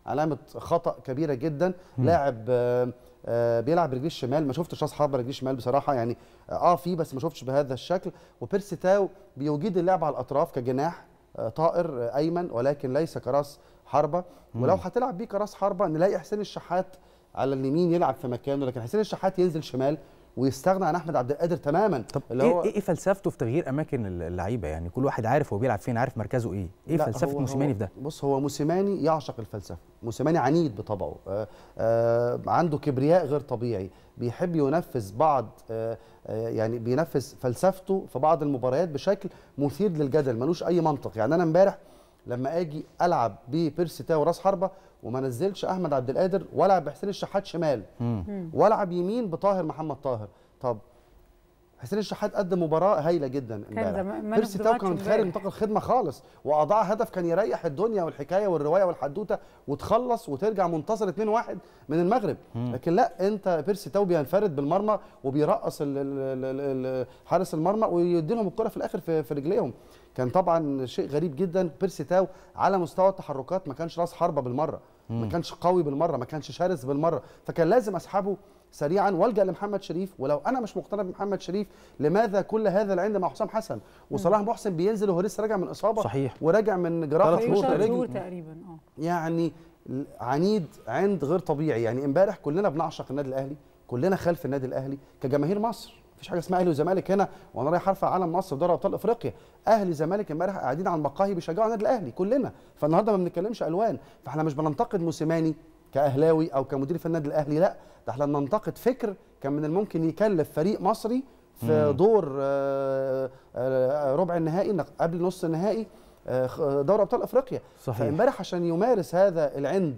علامه خطا كبيره جدا مم. لاعب آه، آه، بيلعب برجليه الشمال ما شفتش راس حربه رجليه الشمال بصراحه يعني اه في بس ما شفتش بهذا الشكل وبيرسي تاو بيجيد اللعب على الاطراف كجناح آه، طائر آه، ايمن ولكن ليس كراس حربه مم. ولو هتلعب بيه كراس حربه نلاقي حسين الشحات على اليمين يلعب في مكانه لكن حسين الشحات ينزل شمال ويستغنى عن احمد عبد القادر تماما طب اللي ايه هو ايه فلسفته في تغيير اماكن اللعيبه يعني كل واحد عارف هو بيلعب فين عارف مركزه ايه ايه لا، فلسفه هو- موسيماني هو- في ده بص هو موسيماني يعشق الفلسفه موسيماني عنيد بطبعه آه آه عنده كبرياء غير طبيعي بيحب ينفذ بعض آه آه يعني بينفذ فلسفته في بعض المباريات بشكل مثير للجدل ملوش اي منطق يعني انا امبارح لما اجي العب ببيرسي تاو راس حربه وما نزلش احمد عبد القادر والعب بحسين الشحات شمال مم. والعب يمين بطاهر محمد طاهر طب حسين الشحات قدم مباراه هايله جدا كان امبارح زمان- man of بيرسي the تاو match كان خارج امبارح. نطاق الخدمه خالص واضاع هدف كان يريح الدنيا والحكايه والروايه والحدوته وتخلص وترجع منتصر 2-1 من المغرب مم. لكن لا انت بيرسي تاو بينفرد بالمرمى وبيرقص ال- ال- ال- ال- حارس المرمى ويدي لهم الكره في الاخر في, في رجليهم كان طبعا شيء غريب جدا بيرسي تاو على مستوى التحركات ما كانش راس حربه بالمره ما مم. كانش قوي بالمره ما كانش شرس بالمره فكان لازم اسحبه سريعا والجا لمحمد شريف ولو انا مش مقتنع بمحمد شريف لماذا كل هذا العند مع حسام حسن وصلاح محسن بينزل وهو لسه راجع من اصابه صحيح. وراجع من جراحه ثلاث في شهور رجل. شهور تقريبا اه يعني عنيد عند غير طبيعي يعني امبارح كلنا بنعشق النادي الاهلي كلنا خلف النادي الاهلي كجماهير مصر مفيش حاجه اسمها اهلي وزمالك هنا وانا رايح ارفع علم مصر في دوري ابطال افريقيا اهلي زمالك امبارح قاعدين على المقاهي بيشجعوا النادي الاهلي كلنا فالنهارده ما بنتكلمش الوان فاحنا مش بننتقد موسيماني كاهلاوي او كمدير في النادي الاهلي لا ده احنا بننتقد فكر كان من الممكن يكلف فريق مصري في مم. دور آه، آه، ربع النهائي قبل نص النهائي آه، دوري ابطال افريقيا صحيح. فامبارح عشان يمارس هذا العند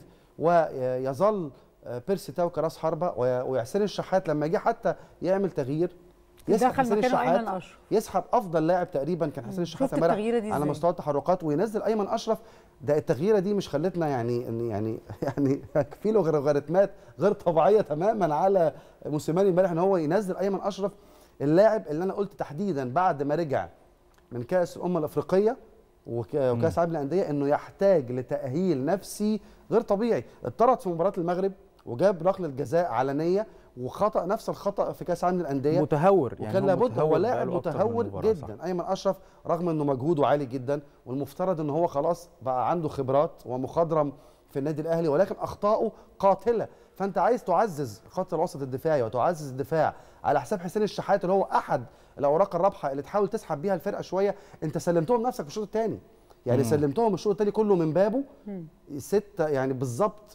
ويظل بيرسي تاو كراس حربه وي- ويحسين الشحات لما جه حتى يعمل تغيير يسحب يدخل حسين مكانه الشحات ايمن اشرف يسحب افضل لاعب تقريبا كان حسين الشحات شفت امبارح التغييرة دي على إزاي؟ مستوى التحركات وينزل ايمن اشرف ده التغييره دي مش خلتنا يعني إن- يعني يعني في له غرغرتمات غير طبيعيه تماما على موسيماني امبارح ان هو ينزل ايمن اشرف اللاعب اللي انا قلت تحديدا بعد ما رجع من كاس الامم الافريقيه وك- وكاس العالم للانديه انه يحتاج لتاهيل نفسي غير طبيعي اتطرد في مباراه المغرب وجاب ركله جزاء علنيه وخطا نفس الخطا في كاس العالم للانديه متهور يعني وكان هو لابد هو متهور لاعب بقاله أكتر من متهور مباراة، صح. جدا ايمن اشرف رغم انه مجهوده عالي جدا والمفترض ان هو خلاص بقى عنده خبرات ومخضرم في النادي الاهلي ولكن اخطائه قاتله فانت عايز تعزز خط الوسط الدفاعي وتعزز الدفاع على حساب حسين الشحات اللي هو احد الاوراق الرابحه اللي تحاول تسحب بيها الفرقه شويه انت سلمتهم نفسك في الشوط الثاني يعني مم. سلمتهم الشوط الثاني كله من بابه ستة يعني بالظبط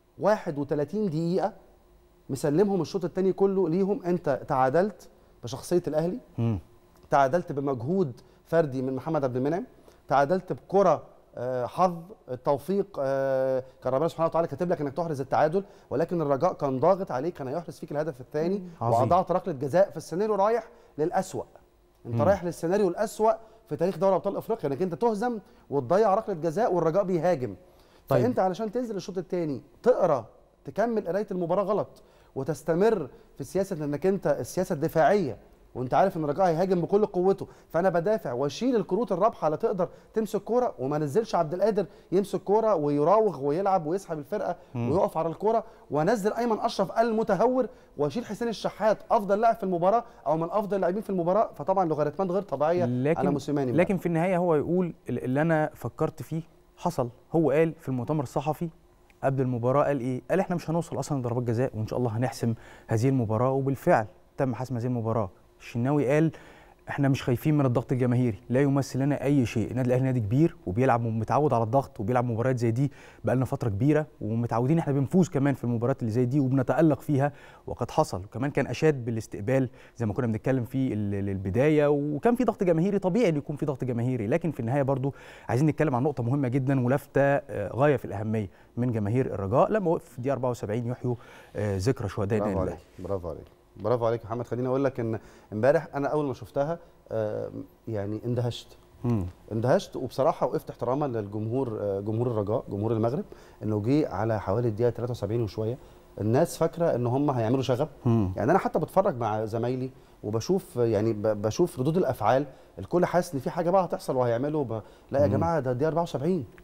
31 دقيقة مسلمهم الشوط الثاني كله ليهم انت تعادلت بشخصية الاهلي مم. تعادلت بمجهود فردي من محمد عبد المنعم تعادلت بكرة آه، حظ التوفيق آه، كان ربنا سبحانه وتعالى كاتب لك انك تحرز التعادل ولكن الرجاء كان ضاغط عليك كان هيحرز فيك الهدف الثاني عظيم. واضعت ركله جزاء في السيناريو رايح للأسوأ انت مم. رايح للسيناريو الأسوأ في تاريخ دوري ابطال افريقيا انك انت تهزم وتضيع ركله جزاء والرجاء بيهاجم طيب. فانت علشان تنزل الشوط الثاني تقرا تكمل قرايه المباراه غلط وتستمر في سياسه انك انت السياسه الدفاعيه وانت عارف ان الرجاء هيهاجم بكل قوته فانا بدافع واشيل الكروت الرابحه اللي تقدر تمسك كوره وما نزلش عبد القادر يمسك كوره ويراوغ ويلعب ويسحب الفرقه مم. ويقف على الكوره وانزل ايمن اشرف المتهور واشيل حسين الشحات افضل لاعب في المباراه او من افضل اللاعبين في المباراه فطبعا لوغاريتمات غير طبيعيه على لكن موسيماني لكن في النهايه هو يقول ال- اللي انا فكرت فيه حصل هو قال في المؤتمر الصحفي قبل المباراه قال ايه قال احنا مش هنوصل اصلا لضربات جزاء وان شاء الله هنحسم هذه المباراه وبالفعل تم حسم هذه المباراه الشناوي قال احنا مش خايفين من الضغط الجماهيري لا يمثل لنا اي شيء النادي الاهلي نادي كبير وبيلعب ومتعود على الضغط وبيلعب مباريات زي دي بقالنا فتره كبيره ومتعودين احنا بنفوز كمان في المباريات اللي زي دي وبنتالق فيها وقد حصل وكمان كان اشاد بالاستقبال زي ما كنا بنتكلم في ال- ال- البدايه وكان في ضغط جماهيري طبيعي ان يكون في ضغط جماهيري لكن في النهايه برضو عايزين نتكلم عن نقطه مهمه جدا ولافته آه، غايه في الاهميه من جماهير الرجاء لما وقف في دقيقه 74 يحيوا آه، ذكرى شهداء برافو النادي عليك الاهلي برافو عليك برافو عليك يا محمد خليني اقول لك ان امبارح انا اول ما شفتها آه، يعني اندهشت مم. اندهشت وبصراحه وقفت احتراما للجمهور آه، جمهور الرجاء جمهور المغرب انه جه على حوالي الدقيقه 73 وشويه الناس فاكره ان هم هيعملوا شغب مم. يعني انا حتى بتفرج مع زمايلي وبشوف يعني ب- بشوف ردود الافعال الكل حاسس ان في حاجه بقى هتحصل وهيعملوا ب... لا يا مم. جماعه ده الدقيقه 74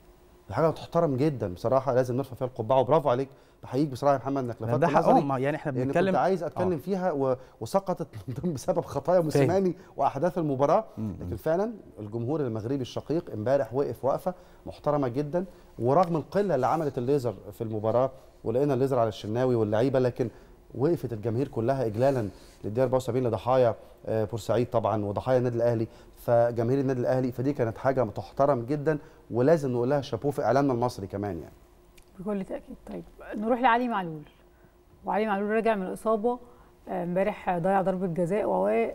دي حاجه تحترم جدا بصراحه لازم نرفع فيها القبعه وبرافو عليك بحييك بصراحه يا محمد انك لفتت ده حقهم، نظري ما يعني إحنا لأن بنتكلم- كنت عايز اتكلم آه. فيها و... وسقطت بسبب خطايا موسيماني واحداث المباراه مم. لكن فعلا الجمهور المغربي الشقيق امبارح وقف وقفه محترمه جدا ورغم القله اللي عملت الليزر في المباراه ولقينا الليزر على الشناوي واللعيبه لكن وقفت الجماهير كلها اجلالا للدقيقه 74 لضحايا آه، بورسعيد طبعا وضحايا النادي الاهلي فجماهير النادي الاهلي فدي كانت حاجه تحترم جدا ولازم نقول لها شابوه في اعلامنا المصري كمان يعني بكل تاكيد طيب نروح لعلي معلول وعلي معلول راجع من الاصابه آه، امبارح ضيع ضربه جزاء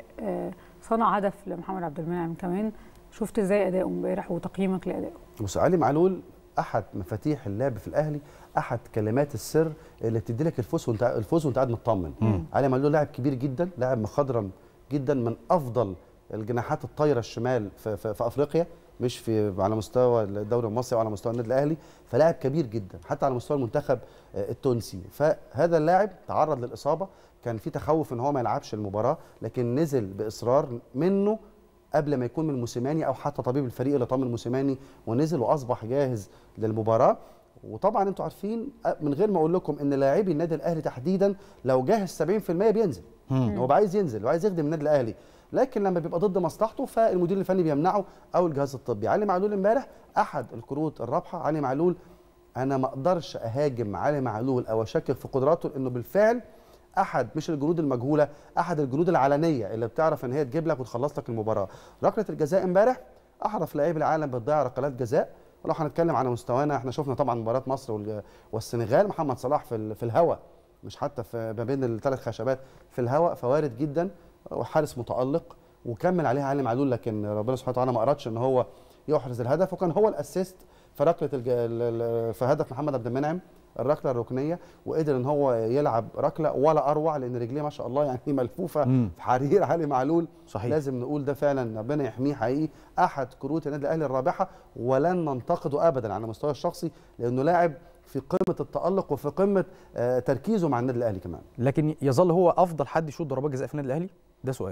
وصنع هدف لمحمد عبد المنعم كمان شفت ازاي اداؤه امبارح وتقييمك لادائه بص علي معلول احد مفاتيح اللعب في الاهلي احد كلمات السر اللي بتدي لك الفوز وانت الفوز وانت قاعد مطمن مم. علي معلول لاعب كبير جدا لاعب مخضرم جدا من افضل الجناحات الطايره الشمال في, في, في افريقيا مش في على مستوى الدوري المصري وعلى مستوى النادي الاهلي فلاعب كبير جدا حتى على مستوى المنتخب آه، التونسي فهذا اللاعب تعرض للاصابه كان في تخوف ان هو ما يلعبش المباراه لكن نزل باصرار منه قبل ما يكون من موسيماني او حتى طبيب الفريق اللي طمن موسيماني ونزل واصبح جاهز للمباراه وطبعا انتوا عارفين أ- من غير ما اقول لكم ان لاعبي النادي الاهلي تحديدا لو جاهز 70% بينزل مم. هو بقى عايز ينزل وعايز يخدم النادي الاهلي لكن لما بيبقى ضد مصلحته فالمدير الفني بيمنعه او الجهاز الطبي علي معلول امبارح احد الكروت الرابحه علي معلول انا ما اقدرش اهاجم علي معلول او اشكك في قدراته لانه بالفعل احد مش الجنود المجهوله احد الجنود العلنيه اللي بتعرف ان هي تجيب لك وتخلص لك المباراه ركله الجزاء امبارح احرف لاعبي العالم بتضيع ركلات جزاء ولو هنتكلم على مستوانا احنا شفنا طبعا مباراه مصر والج- والسنغال محمد صلاح في ال- في الهواء مش حتى في ما بين الثلاث خشبات في الهواء فوارد جدا وحارس متالق وكمل عليها علي معلول لكن ربنا سبحانه وتعالى ما ارادش ان هو يحرز الهدف وكان هو الاسيست في ركله الج... ال- ال- في هدف محمد عبد المنعم الركله الركنيه وقدر ان هو يلعب ركله ولا اروع لان رجليه ما شاء الله يعني ملفوفه مم. في حرير علي معلول صحيح. لازم نقول ده فعلا ربنا يحميه حقيقي احد كروت النادي الاهلي الرابحه ولن ننتقده ابدا على المستوى الشخصي لانه لاعب في قمه التالق وفي قمه آه، تركيزه مع النادي الاهلي كمان لكن يظل هو افضل حد يشوط ضربات جزاء في النادي الاهلي ده سؤال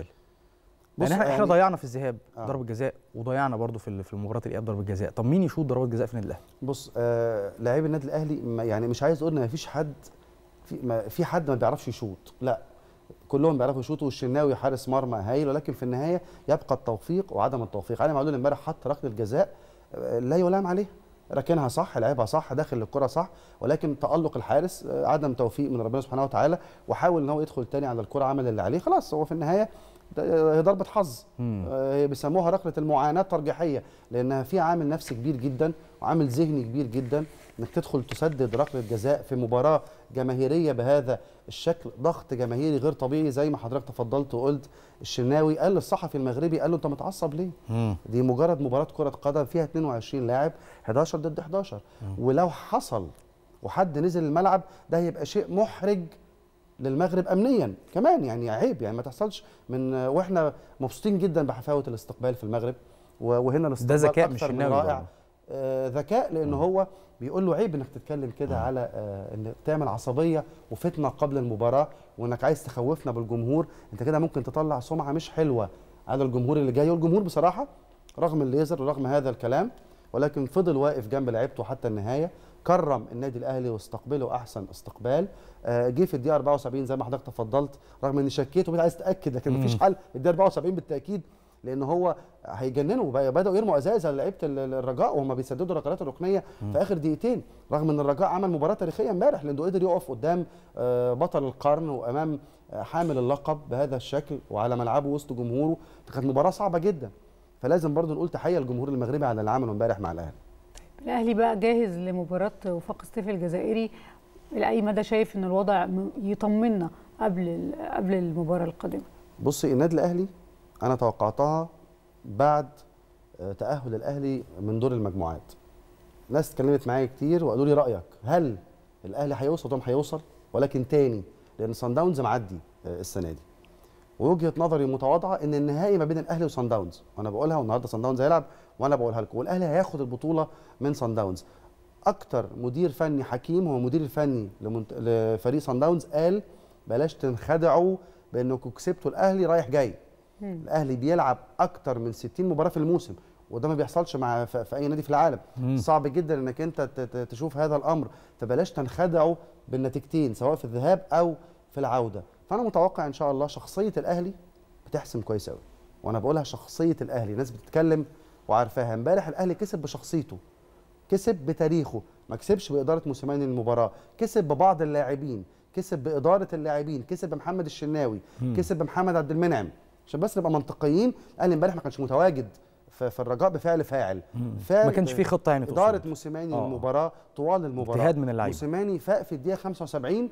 بص يعني احنا احنا يعني- ضيعنا في الذهاب آه. ضربه جزاء وضيعنا برضو في ال- في مباراه الاياب ضربه جزاء طب مين يشوط ضربات جزاء في النادي الاهلي بص آه لاعبي النادي الاهلي ما- يعني مش عايز اقول ان ما فيش حد في ما في حد ما بيعرفش يشوط لا كلهم بيعرفوا يشوطوا والشناوي حارس مرمى هايل ولكن في النهايه يبقى التوفيق وعدم التوفيق علي معلول امبارح حط ركله جزاء آه، لا يلام عليه ركنها صح لعبها صح داخل الكره صح ولكن تالق الحارس آه، عدم توفيق من ربنا سبحانه وتعالى وحاول ان هو يدخل تاني على الكره عمل اللي عليه خلاص هو في النهايه ده- هي ضربه حظ آه، هي بيسموها ركله المعاناه الترجيحيه لانها فيها عامل نفسي كبير جدا وعامل ذهني كبير جدا انك تدخل تسدد ركله جزاء في مباراه جماهيريه بهذا الشكل ضغط جماهيري غير طبيعي زي ما حضرتك تفضلت وقلت الشناوي قال للصحفي المغربي قال له انت متعصب ليه؟ دي مجرد مباراه كره قدم فيها 22 لاعب 11 ضد 11 ولو حصل وحد نزل الملعب ده هيبقى شيء محرج للمغرب امنيا كمان يعني عيب يعني ما تحصلش من واحنا مبسوطين جدا بحفاوه الاستقبال في المغرب و- وهنا الاستقبال ذكاء من أكثر من الشناوي رائع برضه. آه ذكاء لان هو بيقول له عيب انك تتكلم كده على آه انك تعمل عصبيه وفتنه قبل المباراه وانك عايز تخوفنا بالجمهور انت كده ممكن تطلع سمعه مش حلوه على الجمهور اللي جاي والجمهور بصراحه رغم الليزر ورغم هذا الكلام ولكن فضل واقف جنب لعيبته حتى النهايه كرم النادي الاهلي واستقبله احسن استقبال آه، جه في الدقيقه 74 زي ما حضرتك تفضلت رغم اني شكيت وبقيت عايز اتاكد لكن مم. مفيش حل الدقيقه 74 بالتاكيد لان هو هيجننوا بقى- بداوا يرموا ازايز على لعيبه ال- ال- الرجاء وهم بيسددوا الركلات الركنيه في اخر دقيقتين رغم ان الرجاء عمل مباراه تاريخيه امبارح لانه قدر يقف قدام آه، بطل القرن وامام آه، حامل اللقب بهذا الشكل وعلى ملعبه وسط جمهوره كانت مباراه صعبه جدا فلازم برضو نقول تحيه للجمهور المغربي على اللي عمله امبارح مع الاهلي الاهلي بقى جاهز لمباراه وفاق سطيف الجزائري لاي مدى شايف ان الوضع م- يطمنا قبل ال- قبل المباراه القادمه بصي النادي الاهلي انا توقعتها بعد آه، تاهل الاهلي من دور المجموعات ناس اتكلمت معايا كتير وقالوا لي رايك هل الاهلي هيوصل طبعا هيوصل ولكن تاني لان صن داونز معدي آه، السنه دي ووجهه نظري متواضعه ان النهائي ما بين الاهلي وصن داونز وانا بقولها والنهارده صن داونز هيلعب وانا بقولها لكم والاهلي هياخد البطوله من صن داونز اكتر مدير فني حكيم هو المدير الفني لمنت... لفريق صن داونز قال بلاش تنخدعوا بانكم كسبتوا الاهلي رايح جاي الاهلي بيلعب اكتر من 60 مباراه في الموسم وده ما بيحصلش مع في في اي نادي في العالم مم. صعب جدا انك انت ت- ت- تشوف هذا الامر فبلاش تنخدعوا بالنتيجتين سواء في الذهاب او في العوده فانا متوقع ان شاء الله شخصيه الاهلي بتحسم كويس قوي وانا بقولها شخصيه الاهلي ناس بتتكلم وعارفاها امبارح الاهلي كسب بشخصيته كسب بتاريخه ما كسبش باداره موسيماني المباراه كسب ببعض اللاعبين كسب باداره اللاعبين كسب بمحمد الشناوي مم. كسب بمحمد عبد المنعم عشان بس نبقى منطقيين الاهلي امبارح ما كانش متواجد في في الرجاء بفعل فاعل فعل ما كانش فيه خطة يعني تقصد. اداره موسيماني آه. المباراه طوال المباراه اجتهاد من اللعيبة. موسيماني فاق في الدقيقه 75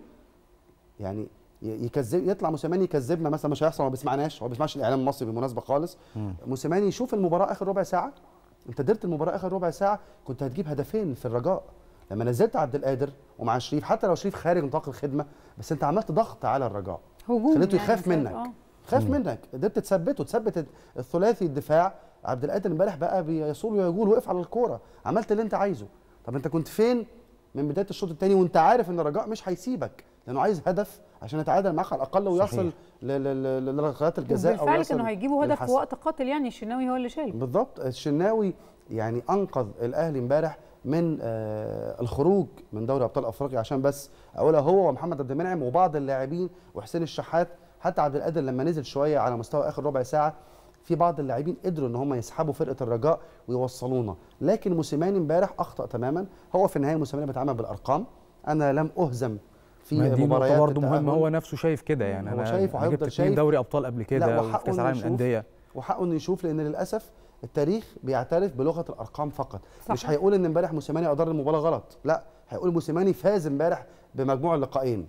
يعني ي- يكذب يطلع موسيماني يكذبنا مثلا مش هيحصل ما بيسمعناش هو ما بيسمعش الاعلام المصري بالمناسبه خالص موسيماني يشوف المباراه اخر ربع ساعه انت درت المباراه اخر ربع ساعه كنت هتجيب هدفين في الرجاء لما نزلت عبد القادر ومع شريف حتى لو شريف خارج نطاق الخدمه بس انت عملت ضغط على الرجاء هجوم خليته يعني يخاف مثلاً، منك آه. خاف مم. منك قدرت تثبته تثبت الثلاثي الدفاع عبد القادر امبارح بقى بيصول ويجول وقف على الكوره عملت اللي انت عايزه طب انت كنت فين من بدايه الشوط الثاني وانت عارف ان الرجاء مش هيسيبك لانه عايز هدف عشان يتعادل معاك على الاقل ويصل صحيح. ل- ل- ل- لركلات الجزاء او وبالفعل يصل كانوا هيجيبوا هدف في للحسم. وقت قاتل يعني الشناوي هو اللي شال بالضبط الشناوي يعني انقذ الاهلي امبارح من آه الخروج من دوري ابطال افريقيا عشان بس اقولها هو ومحمد عبد المنعم وبعض اللاعبين وحسين الشحات حتى عبد القادر لما نزل شويه على مستوى اخر ربع ساعه في بعض اللاعبين قدروا ان هم يسحبوا فرقه الرجاء ويوصلونا لكن موسيماني امبارح اخطا تماما هو في النهايه موسيماني بيتعامل بالارقام انا لم اهزم في ما دي مباريات نقطة برضه مهمة التأهل. هو نفسه شايف كده يعني هو انا شايف أنا وهيفضل جبت اتنين شايف. دوري ابطال قبل لا كده وفي وحقه كاس إنه العالم يشوف- للانديه وحقه انه يشوف لان للاسف التاريخ بيعترف بلغه الارقام فقط صح. مش هيقول ان امبارح موسيماني ادار المباراه غلط لا هيقول موسيماني فاز امبارح بمجموع اللقاءين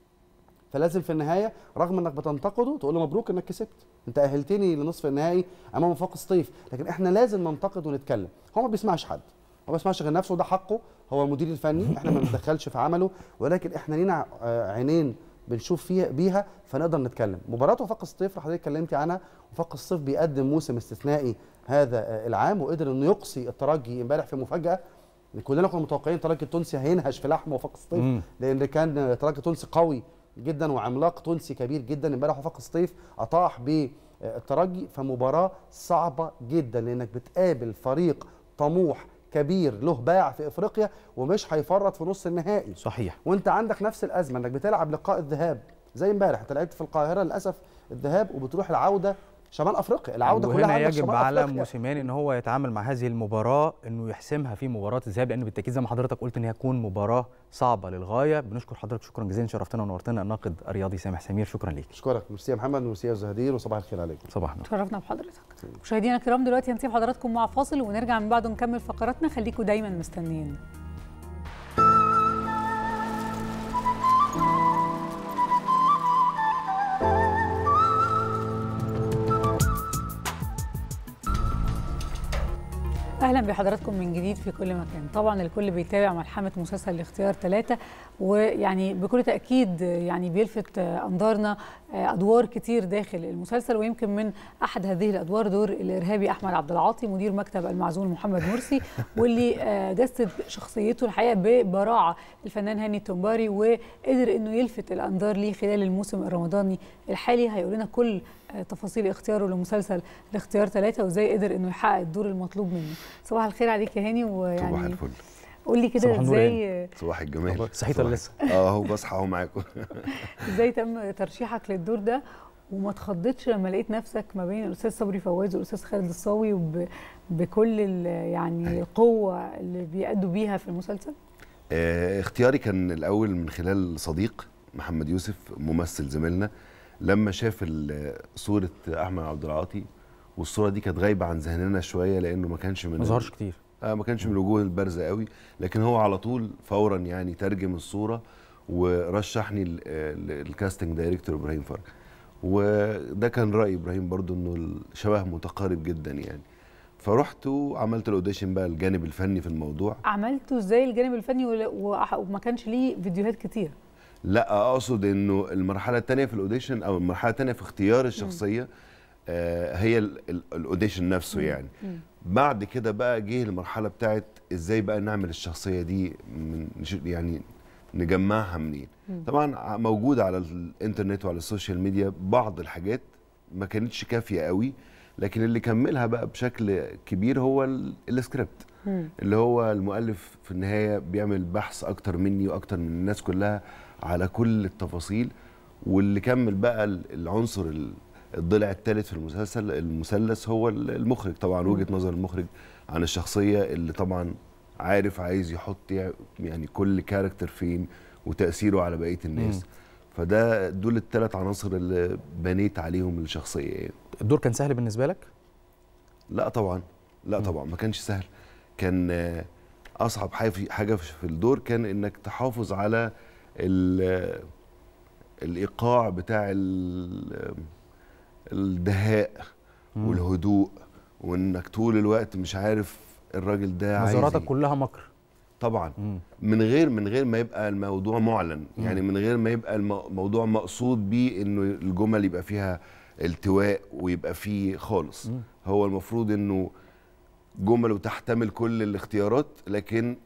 فلازم في النهايه رغم انك بتنتقده تقول له مبروك انك كسبت انت اهلتني لنصف النهائي امام وفاق سطيف لكن احنا لازم ننتقد ونتكلم هو ما بيسمعش حد هو ما بيسمعش غير نفسه وده حقه هو المدير الفني احنا ما بنتدخلش في عمله ولكن احنا لينا آه، عينين بنشوف فيها بيها فنقدر نتكلم مباراه وفاق الصيف اللي حضرتك اتكلمتي عنها وفاق الصيف بيقدم موسم استثنائي هذا آه، العام وقدر انه يقصي الترجي امبارح في مفاجاه كلنا كنا متوقعين الترجي التونسي هينهش في لحم وفاق الصيف مم. لان كان الترجي التونسي قوي جدا وعملاق تونسي كبير جدا امبارح وفاق الصيف اطاح بالترجي فمباراه صعبه جدا لانك بتقابل فريق طموح كبير له باع في افريقيا ومش هيفرط في نص النهائي صحيح وانت عندك نفس الازمه انك بتلعب لقاء الذهاب زي امبارح انت لعبت في القاهره للاسف الذهاب وبتروح العوده شمال افريقيا العوده كلها وهنا عندك يجب شمال على أفريقيا. موسيماني ان هو يتعامل مع هذه المباراه انه يحسمها في مباراه الذهاب لان بالتاكيد زي ما حضرتك قلت ان هي هتكون مباراه صعبه للغايه بنشكر حضرتك شكرا جزيلا شرفتنا ونورتنا الناقد الرياضي سامح سمير شكرا ليك اشكرك ميرسي يا محمد ميرسي يا زهدير وصباح الخير عليكم صباح النور تشرفنا بحضرتك مشاهدينا الكرام دلوقتي هنسيب حضراتكم مع فاصل ونرجع من بعده نكمل فقراتنا خليكم دايما مستنيين اهلا بحضراتكم من جديد في كل مكان طبعا الكل بيتابع ملحمه مسلسل الاختيار ثلاثة ويعني بكل تاكيد يعني بيلفت انظارنا ادوار كتير داخل المسلسل ويمكن من احد هذه الادوار دور الارهابي احمد عبد العاطي مدير مكتب المعزول محمد مرسي واللي جسد شخصيته الحقيقه ببراعه الفنان هاني التنباري وقدر انه يلفت الانظار ليه خلال الموسم الرمضاني الحالي هيقول لنا كل تفاصيل اختياره لمسلسل الاختيار ثلاثة وازاي قدر انه يحقق الدور المطلوب منه صباح الخير عليك يا هاني ويعني صباح الفل قول لي كده ازاي صباح الجمال صحيت ولا لسه اه اهو بصحى اهو معاكم ازاي تم ترشيحك للدور ده وما اتخضتش لما لقيت نفسك ما بين الاستاذ صبري فواز والاستاذ خالد الصاوي وب... بكل يعني القوه اللي بيأدوا بيها في المسلسل آه اختياري كان الاول من خلال صديق محمد يوسف ممثل زميلنا لما شاف صوره احمد عبد العاطي والصوره دي كانت غايبه عن ذهننا شويه لانه ما كانش من ما ظهرش كتير آه ما كانش من الوجوه البارزه قوي لكن هو على طول فورا يعني ترجم الصوره ورشحني الكاستنج دايركتور ابراهيم فرج وده كان راي ابراهيم برضو انه الشبه متقارب جدا يعني فرحت وعملت الاوديشن بقى الجانب الفني في الموضوع عملته ازاي الجانب الفني وما كانش ليه فيديوهات كتير لا اقصد انه المرحله الثانيه في الاوديشن او المرحله الثانيه في اختيار الشخصيه آه هي الاوديشن نفسه مم. يعني مم. بعد كده بقى جه المرحله بتاعت ازاي بقى نعمل الشخصيه دي من يعني نجمعها منين طبعا موجوده على الانترنت وعلى السوشيال ميديا بعض الحاجات ما كانتش كافيه قوي لكن اللي كملها بقى بشكل كبير هو ال- السكريبت اللي هو المؤلف في النهايه بيعمل بحث اكتر مني واكتر من الناس كلها على كل التفاصيل واللي كمل بقى ال- العنصر ال- الضلع الثالث في المسلسل المثلث هو ال- المخرج طبعا مم. وجهه نظر المخرج عن الشخصيه اللي طبعا عارف عايز يحط يع- يعني كل كاركتر فين وتاثيره على بقيه الناس مم. فده دول الثلاث عناصر اللي بنيت عليهم الشخصيه يعني الدور كان سهل بالنسبه لك لا طبعا لا طبعا ما كانش سهل كان آه، اصعب حاجه في حاجه في الدور كان انك تحافظ على ال- الايقاع بتاع ال- الدهاء مم. والهدوء وانك طول الوقت مش عارف الراجل ده عايز نظراتك إيه. كلها مكر طبعا من غير من غير ما يبقى الموضوع معلن مم. يعني من غير ما يبقى الموضوع مقصود بيه انه الجمل يبقى فيها التواء ويبقى فيه خالص مم. هو المفروض انه جمل تحتمل كل الاختيارات لكن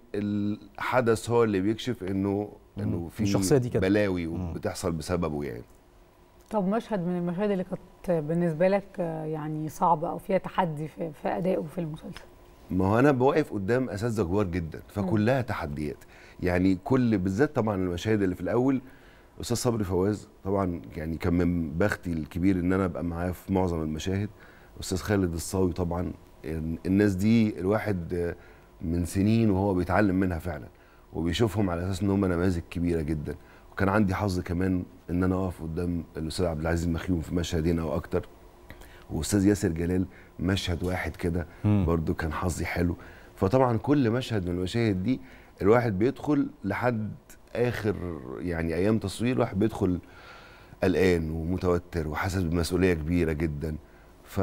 الحدث هو اللي بيكشف انه انه في الشخصية دي كده. بلاوي وبتحصل بسببه يعني طب مشهد من المشاهد اللي كانت بالنسبه لك آه، يعني صعبه او فيها تحدي في, في ادائه في المسلسل ما هو انا بواقف قدام اساتذه كبار جدا فكلها تحديات يعني كل بالذات طبعا المشاهد اللي في الاول استاذ صبري فواز طبعا يعني كان من بختي الكبير ان انا ابقى معاه في معظم المشاهد استاذ خالد الصاوي طبعا ال- الناس دي الواحد آه، من سنين وهو بيتعلم منها فعلا وبيشوفهم على اساس ان هم نماذج كبيره جدا وكان عندي حظ كمان ان انا اقف قدام الاستاذ عبد العزيز المخيوم في مشهدين او اكتر واستاذ ياسر جلال مشهد واحد كده مم. برضو كان حظي حلو فطبعا كل مشهد من المشاهد دي الواحد بيدخل لحد اخر يعني ايام تصوير الواحد بيدخل قلقان ومتوتر وحاسس بمسؤوليه كبيره جدا ف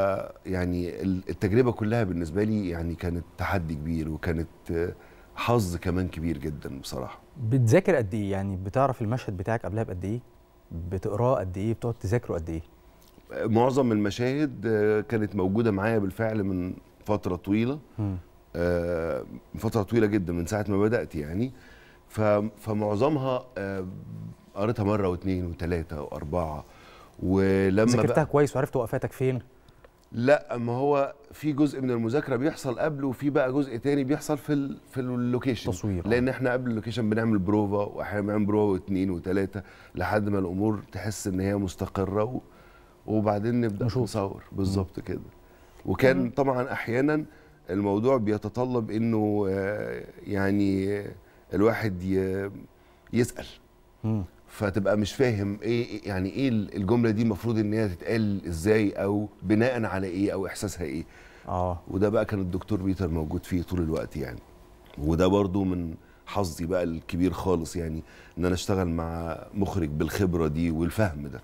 يعني ال- التجربه كلها بالنسبه لي يعني كانت تحدي كبير وكانت آه، حظ كمان كبير جدا بصراحه بتذاكر قد ايه يعني بتعرف المشهد بتاعك قبلها بقد ايه بتقراه قد ايه بتقعد تذاكره قد ايه معظم المشاهد آه، كانت موجوده معايا بالفعل من فتره طويله مم. آه، فتره طويله جدا من ساعه ما بدات يعني ف- فمعظمها آه، قريتها مره واثنين وثلاثه واربعه ولما ذاكرتها بقى- كويس وعرفت وقفاتك فين لا ما هو في جزء من المذاكره بيحصل قبل وفي بقى جزء تاني بيحصل في ال في اللوكيشن تصوير، آه. لان احنا قبل اللوكيشن بنعمل بروفا واحيانا بنعمل بروفا واثنين وثلاثه لحد ما الامور تحس ان هي مستقره و وبعدين نبدا نصور بالظبط كده وكان طبعا احيانا الموضوع بيتطلب انه آه، يعني الواحد ي- يسال مم. فتبقى مش فاهم ايه يعني ايه الجمله دي المفروض ان هي تتقال ازاي او بناء على ايه او احساسها ايه اه وده بقى كان الدكتور بيتر موجود فيه طول الوقت يعني وده برضو من حظي بقى الكبير خالص يعني ان انا اشتغل مع مخرج بالخبره دي والفهم ده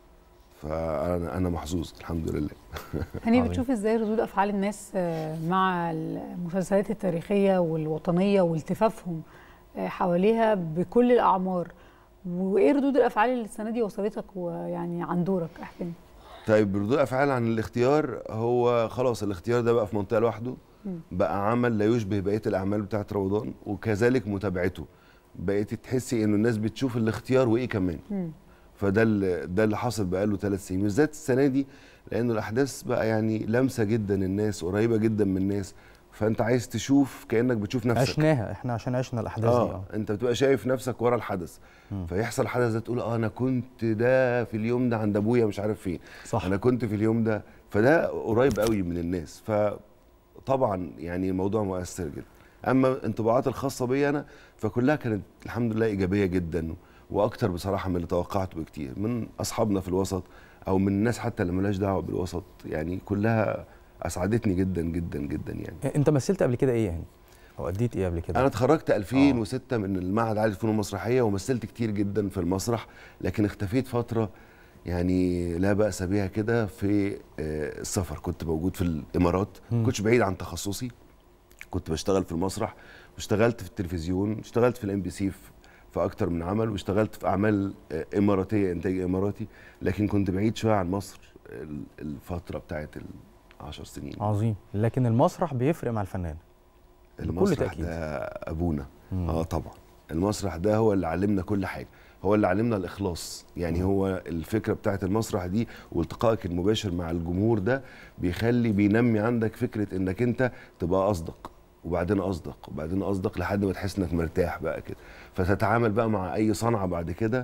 فانا انا محظوظ الحمد لله هاني بتشوف ازاي ردود افعال الناس آه، مع المسلسلات التاريخيه والوطنيه والتفافهم آه، حواليها بكل الاعمار وايه ردود الافعال اللي السنه دي وصلتك ويعني عن دورك احكي لي. طيب ردود افعال عن الاختيار هو خلاص الاختيار ده بقى في منطقه لوحده مم. بقى عمل لا يشبه بقيه الاعمال بتاعه رمضان وكذلك متابعته بقيت تحسي انه الناس بتشوف الاختيار وايه كمان مم. فده اللي ده اللي حصل بقاله ثلاث سنين بالذات السنه دي لانه الاحداث بقى يعني لامسه جدا الناس قريبه جدا من الناس فانت عايز تشوف كانك بتشوف نفسك عشناها احنا عشان عشنا الاحداث دي اه اه انت بتبقى شايف نفسك ورا الحدث مم. فيحصل الحدث ده تقول اه انا كنت ده في اليوم ده عند ابويا مش عارف فين صح. انا كنت في اليوم ده فده قريب قوي من الناس فطبعا يعني الموضوع مؤثر جدا اما الانطباعات الخاصه بي انا فكلها كانت الحمد لله ايجابيه جدا واكتر بصراحه من اللي توقعته بكتير من اصحابنا في الوسط او من الناس حتى اللي ملهاش دعوه بالوسط يعني كلها اسعدتني جدا جدا جدا يعني انت مثلت قبل كده ايه يعني او اديت ايه قبل كده انا اتخرجت 2006 من المعهد العالي للفنون المسرحيه ومثلت كتير جدا في المسرح لكن اختفيت فتره يعني لا باس بها كده في آه، السفر كنت موجود في الامارات مم. كنتش بعيد عن تخصصي كنت بشتغل في المسرح واشتغلت في التلفزيون اشتغلت في الام بي سي في اكتر من عمل واشتغلت في اعمال آه، اماراتيه انتاج اماراتي لكن كنت بعيد شويه عن مصر ال- الفتره بتاعت العشر سنين عظيم لكن المسرح بيفرق مع الفنان بكل المسرح تاكيد ده ابونا اه طبعا المسرح ده هو اللي علمنا كل حاجه هو اللي علمنا الاخلاص يعني هو الفكره بتاعت المسرح دي والتقائك المباشر مع الجمهور ده بيخلي بينمي عندك فكره انك انت تبقى اصدق وبعدين اصدق وبعدين اصدق لحد ما تحس انك مرتاح بقى كده فتتعامل بقى مع اي صنعه بعد كده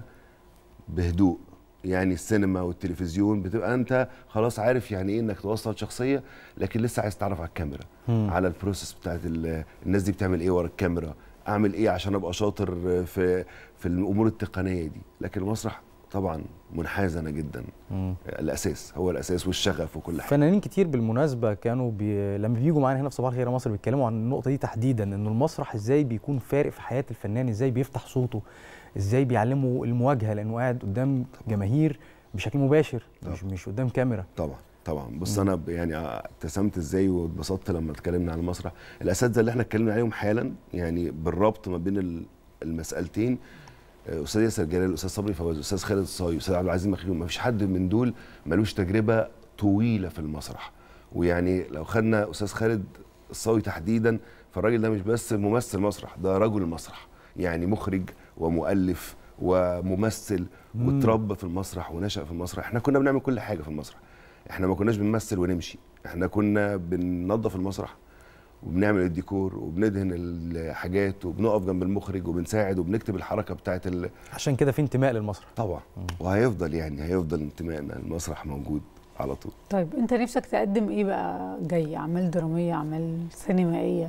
بهدوء يعني السينما والتلفزيون بتبقى انت خلاص عارف يعني ايه انك توصل شخصيه لكن لسه عايز تعرف على الكاميرا مم. على البروسيس بتاعت ال- الناس دي بتعمل ايه ورا الكاميرا اعمل ايه عشان ابقى شاطر في في الامور التقنيه دي لكن المسرح طبعا منحازنه جدا مم. الاساس هو الاساس والشغف وكل حاجه فنانين كتير بالمناسبه كانوا بي... لما بيجوا معانا هنا في صباح الخير يا مصر بيتكلموا عن النقطه دي تحديدا انه المسرح ازاي بيكون فارق في حياه الفنان ازاي بيفتح صوته ازاي بيعلمه المواجهه لانه قاعد قدام جماهير بشكل مباشر مش مش قدام كاميرا طبعا طبعا بص مم. انا ب- يعني ابتسمت ازاي واتبسطت لما اتكلمنا عن المسرح الاساتذه اللي احنا اتكلمنا عليهم حالا يعني بالربط ما بين ال- المسالتين آه، استاذ ياسر جلال الاستاذ صبري فواز الاستاذ خالد الصاوي الاستاذ عبد العزيز مخيوم ما فيش حد من دول ملوش تجربه طويله في المسرح ويعني لو خدنا استاذ خالد الصاوي تحديدا فالراجل ده مش بس ممثل مسرح ده رجل مسرح يعني مخرج ومؤلف وممثل مم. واتربى في المسرح ونشأ في المسرح احنا كنا بنعمل كل حاجه في المسرح احنا ما كناش بنمثل ونمشي احنا كنا بننظف المسرح وبنعمل الديكور وبندهن الحاجات وبنقف جنب المخرج وبنساعد وبنكتب الحركه بتاعت ال... عشان كده في انتماء للمسرح طبعا وهيفضل يعني هيفضل انتمائنا المسرح موجود على طول طيب انت نفسك تقدم ايه بقى جاي اعمال دراميه اعمال سينمائيه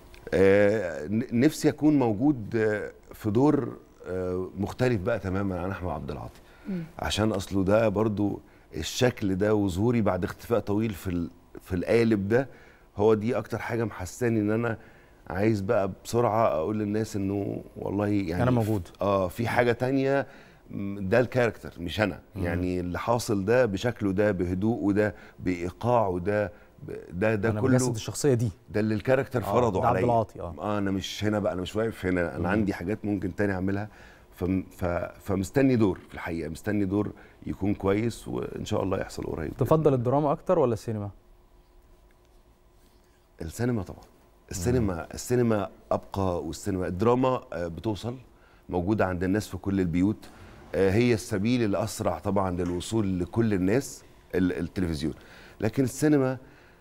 آه، ن- نفسي اكون موجود آه، في دور آه، مختلف بقى تماما عن احمد عبد العاطي عشان اصله ده برضو الشكل ده وظهوري بعد اختفاء طويل في ال- في القالب ده هو دي اكتر حاجه محساني ان انا عايز بقى بسرعه اقول للناس انه والله يعني أنا موجود. اه في حاجه تانية م، ده الكاركتر مش انا يعني اللي حاصل ده بشكله ده بهدوءه ده بايقاعه ده ب- ده ده أنا كله بجسد الشخصيه دي ده اللي الكاركتر آه، فرضه ده عبد عليا العاطي، آه. اه انا مش هنا بقى انا مش واقف هنا انا مم. عندي حاجات ممكن تاني اعملها فم ف فمستني دور في الحقيقه مستني دور يكون كويس وان شاء الله يحصل قريب تفضل الدراما اكتر ولا السينما السينما طبعا السينما السينما ابقى والسينما الدراما آه، بتوصل موجوده عند الناس في كل البيوت آه، هي السبيل الاسرع طبعا للوصول لكل الناس ال- التلفزيون لكن السينما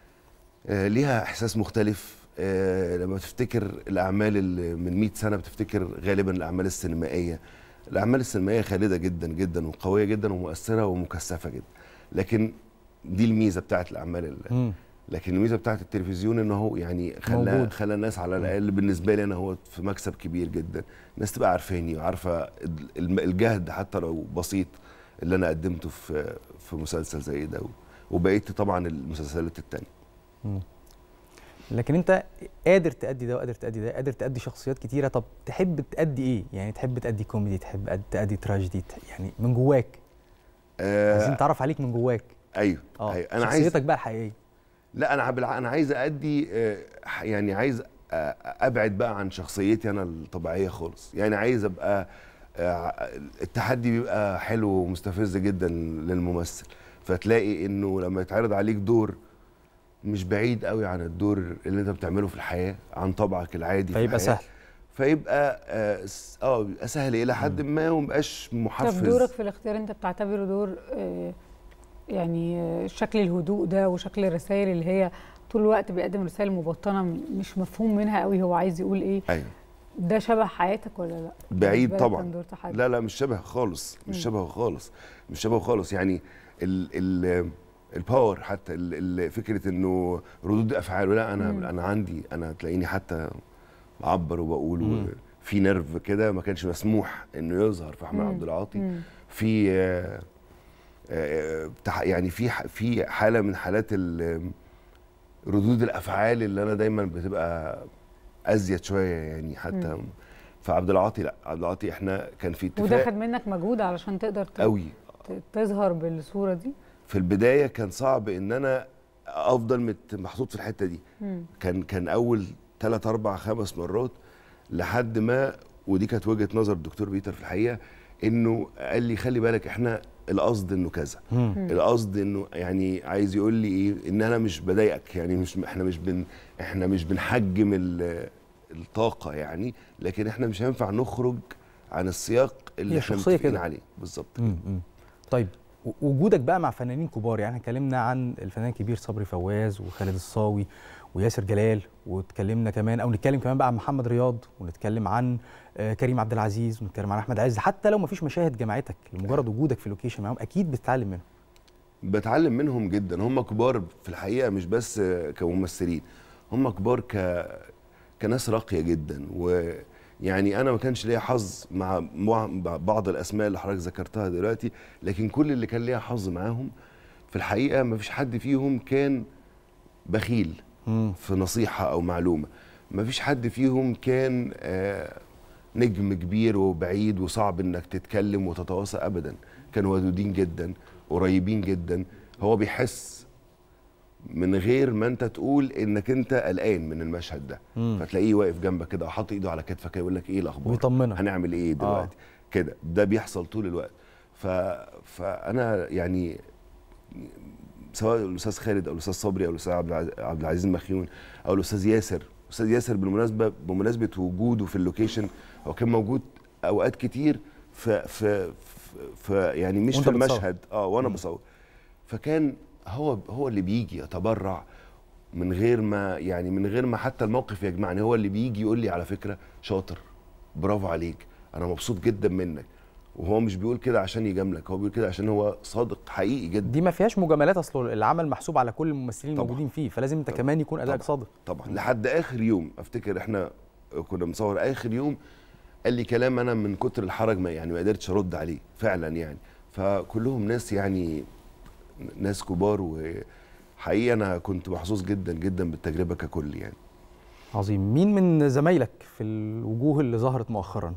آه، ليها احساس مختلف آه، لما تفتكر الاعمال اللي من 100 سنه بتفتكر غالبا الاعمال السينمائيه الاعمال السينمائيه خالده جدا جدا وقويه جدا ومؤثره ومكثفه جدا لكن دي الميزه بتاعت الاعمال ال- مم. لكن الميزه بتاعت التلفزيون ان هو يعني خلى موجود. خلى الناس على الاقل بالنسبه لي انا هو في مكسب كبير جدا الناس تبقى عارفاني وعارفه الم- الجهد حتى لو بسيط اللي انا قدمته في في مسلسل زي ده وبقيت طبعا المسلسلات التانية مم. لكن انت قادر تأدي ده وقادر تأدي ده قادر تأدي شخصيات كتيرة طب تحب تأدي ايه يعني تحب تأدي كوميدي تحب أد- تأدي تراجيدي ت- يعني من جواك آه عايزين نتعرف عليك من جواك ايوه اه ايوه انا عايز شخصيتك بقى الحقيقية لا انا بالع- انا عايز ادي آه، ح- يعني عايز أ- ابعد بقى عن شخصيتي انا الطبيعيه خالص يعني عايز ابقى آه، التحدي بيبقى حلو ومستفز جدا للممثل فتلاقي انه لما يتعرض عليك دور مش بعيد قوي عن الدور اللي انت بتعمله في الحياه عن طبعك العادي في فيبقى الحياة. سهل. فيبقى اه س- اه بيبقى سهل الى حد ما ومبقاش محفز طب دورك في الاختيار انت بتعتبره دور آه، يعني آه، شكل الهدوء ده وشكل الرسائل اللي هي طول الوقت بيقدم رسائل مبطنه م- مش مفهوم منها قوي هو عايز يقول ايه ايوه ده شبه حياتك ولا لا بعيد بالنسبة لك طبعا كان دور تحدي. لا لا مش شبه خالص مش مم. شبه خالص مش شبه خالص يعني ال ال الباور حتى ال ال فكره انه ردود افعاله لا انا مم. انا عندي انا تلاقيني حتى بعبر وبقول مم. في نرف كده ما كانش مسموح انه يظهر في احمد مم. عبد العاطي مم. في آه، آه، بتاع- يعني في ح- في حاله من حالات ال- ردود الافعال اللي انا دايما بتبقى ازيد شويه يعني حتى مم. فعبد العاطي لا عبد العاطي احنا كان في وده اتفاق خد منك مجهود علشان تقدر ت- قوي ت- تظهر بالصوره دي في البدايه كان صعب ان انا افضل مت- محطوط في الحته دي مم. كان كان اول ثلاث اربع خمس مرات لحد ما ودي كانت وجهه نظر الدكتور بيتر في الحقيقه انه قال لي خلي بالك احنا القصد انه كذا مم. القصد انه يعني عايز يقول لي ايه ان انا مش بضايقك يعني مش احنا مش بن احنا مش بنحجم ال- الطاقه يعني لكن احنا مش هينفع نخرج عن السياق اللي هي احنا شخصية متفقين كده. عليه بالظبط مم، مم. طيب و- وجودك بقى مع فنانين كبار يعني اتكلمنا عن الفنان الكبير صبري فواز وخالد الصاوي وياسر جلال واتكلمنا كمان او نتكلم كمان بقى عن محمد رياض ونتكلم عن آه، كريم عبد العزيز ونتكلم عن احمد عز حتى لو ما فيش مشاهد جماعتك لمجرد وجودك في اللوكيشن معاهم اكيد بتتعلم منهم بتعلم منهم جدا هم كبار في الحقيقه مش بس كممثلين هم كبار ك كناس راقيه جدا ويعني انا ما كانش ليا حظ مع مع بعض الاسماء اللي حضرتك ذكرتها دلوقتي لكن كل اللي كان ليا حظ معاهم في الحقيقه ما فيش حد فيهم كان بخيل في نصيحه او معلومه ما فيش حد فيهم كان آه، نجم كبير وبعيد وصعب انك تتكلم وتتواصل ابدا كانوا ودودين جدا قريبين جدا هو بيحس من غير ما انت تقول انك انت قلقان من المشهد ده مم. فتلاقيه واقف جنبك كده وحاطط ايده على كتفك كده يقول لك ايه الاخبار ويطمنك. هنعمل ايه دلوقتي كده ده بيحصل طول الوقت ف... فانا يعني سواء الاستاذ خالد او الاستاذ صبري او الاستاذ عبد العز- عبد العزيز مخيون او الاستاذ ياسر الاستاذ ياسر بالمناسبه بمناسبه وجوده في اللوكيشن هو كان موجود اوقات كتير في في في يعني مش وانت في بتصور. المشهد اه وانا بصور فكان هو هو اللي بيجي يتبرع من غير ما يعني من غير ما حتى الموقف يجمعني هو اللي بيجي يقول لي على فكره شاطر برافو عليك انا مبسوط جدا منك وهو مش بيقول كده عشان يجاملك هو بيقول كده عشان هو صادق حقيقي جدا دي ما فيهاش مجاملات اصل العمل محسوب على كل الممثلين الموجودين فيه فلازم انت كمان يكون ادائك صادق طبعا لحد اخر يوم افتكر احنا كنا بنصور اخر يوم قال لي كلام انا من كتر الحرج ما يعني ما قدرتش ارد عليه فعلا يعني فكلهم ناس يعني ناس كبار وحقيقه انا كنت محظوظ جدا جدا بالتجربه ككل يعني عظيم مين من زمايلك في الوجوه اللي ظهرت مؤخرا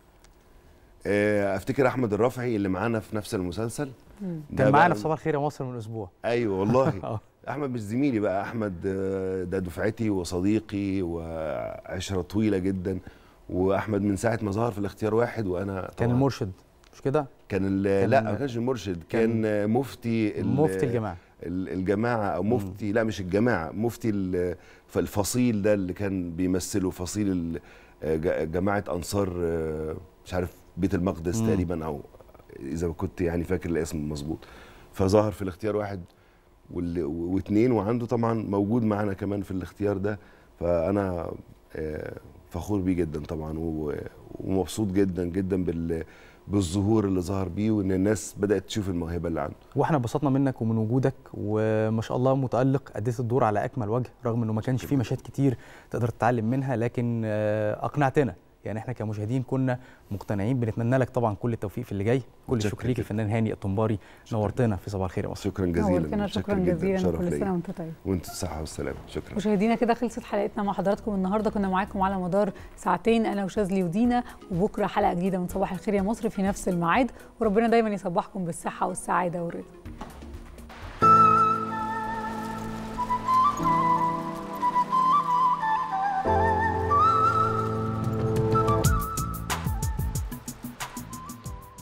آه، افتكر احمد الرافعي اللي معانا في نفس المسلسل ده كان معانا بقى- في صباح الخير يا مصر من اسبوع ايوه والله آه. احمد مش زميلي بقى احمد آه، ده دفعتي وصديقي وعشره طويله جدا واحمد من ساعه ما ظهر في الاختيار واحد وانا كان طبعاً- المرشد مش كده كان, ال- كان- لا ما كانش المرشد كان, كان مفتي ال- مفتي الجماعة. ال- الجماعه او مفتي لا مش الجماعه مفتي ال- فالفصيل ده اللي كان بيمثله فصيل ال- آه، ج- جماعه انصار آه، مش عارف بيت المقدس مم. تقريبا او اذا كنت يعني فاكر الاسم مظبوط فظهر في الاختيار واحد وال- واثنين وعنده طبعا موجود معانا كمان في الاختيار ده فانا آه، فخور بيه جدا طبعا و- ومبسوط جدا جدا بال بالظهور اللي ظهر بيه وان الناس بدات تشوف الموهبه اللي عنده واحنا اتبسطنا منك ومن وجودك وما شاء الله متالق اديت الدور على اكمل وجه رغم انه ما كانش فيه مشاهد كتير تقدر تتعلم منها لكن آه، اقنعتنا يعني احنا كمشاهدين كنا مقتنعين بنتمنى لك طبعا كل التوفيق في اللي جاي كل متشكر الشكر ليك جدا. الفنان هاني الطنباري نورتنا في صباح الخير يا مصر شكرا نورتنا، جزيلا شكراً متشكر جداً. جزيلاً، شرف وكل ليا. سنة وأنت طيب. وانت بالصحه والسلامه شكرا مشاهدينا كده خلصت حلقتنا مع حضراتكم النهارده كنا معاكم على مدار ساعتين انا وشاذلي ودينا وبكره حلقه جديده من صباح الخير يا مصر في نفس الميعاد وربنا دايما يصبحكم بالصحه والسعاده والرضا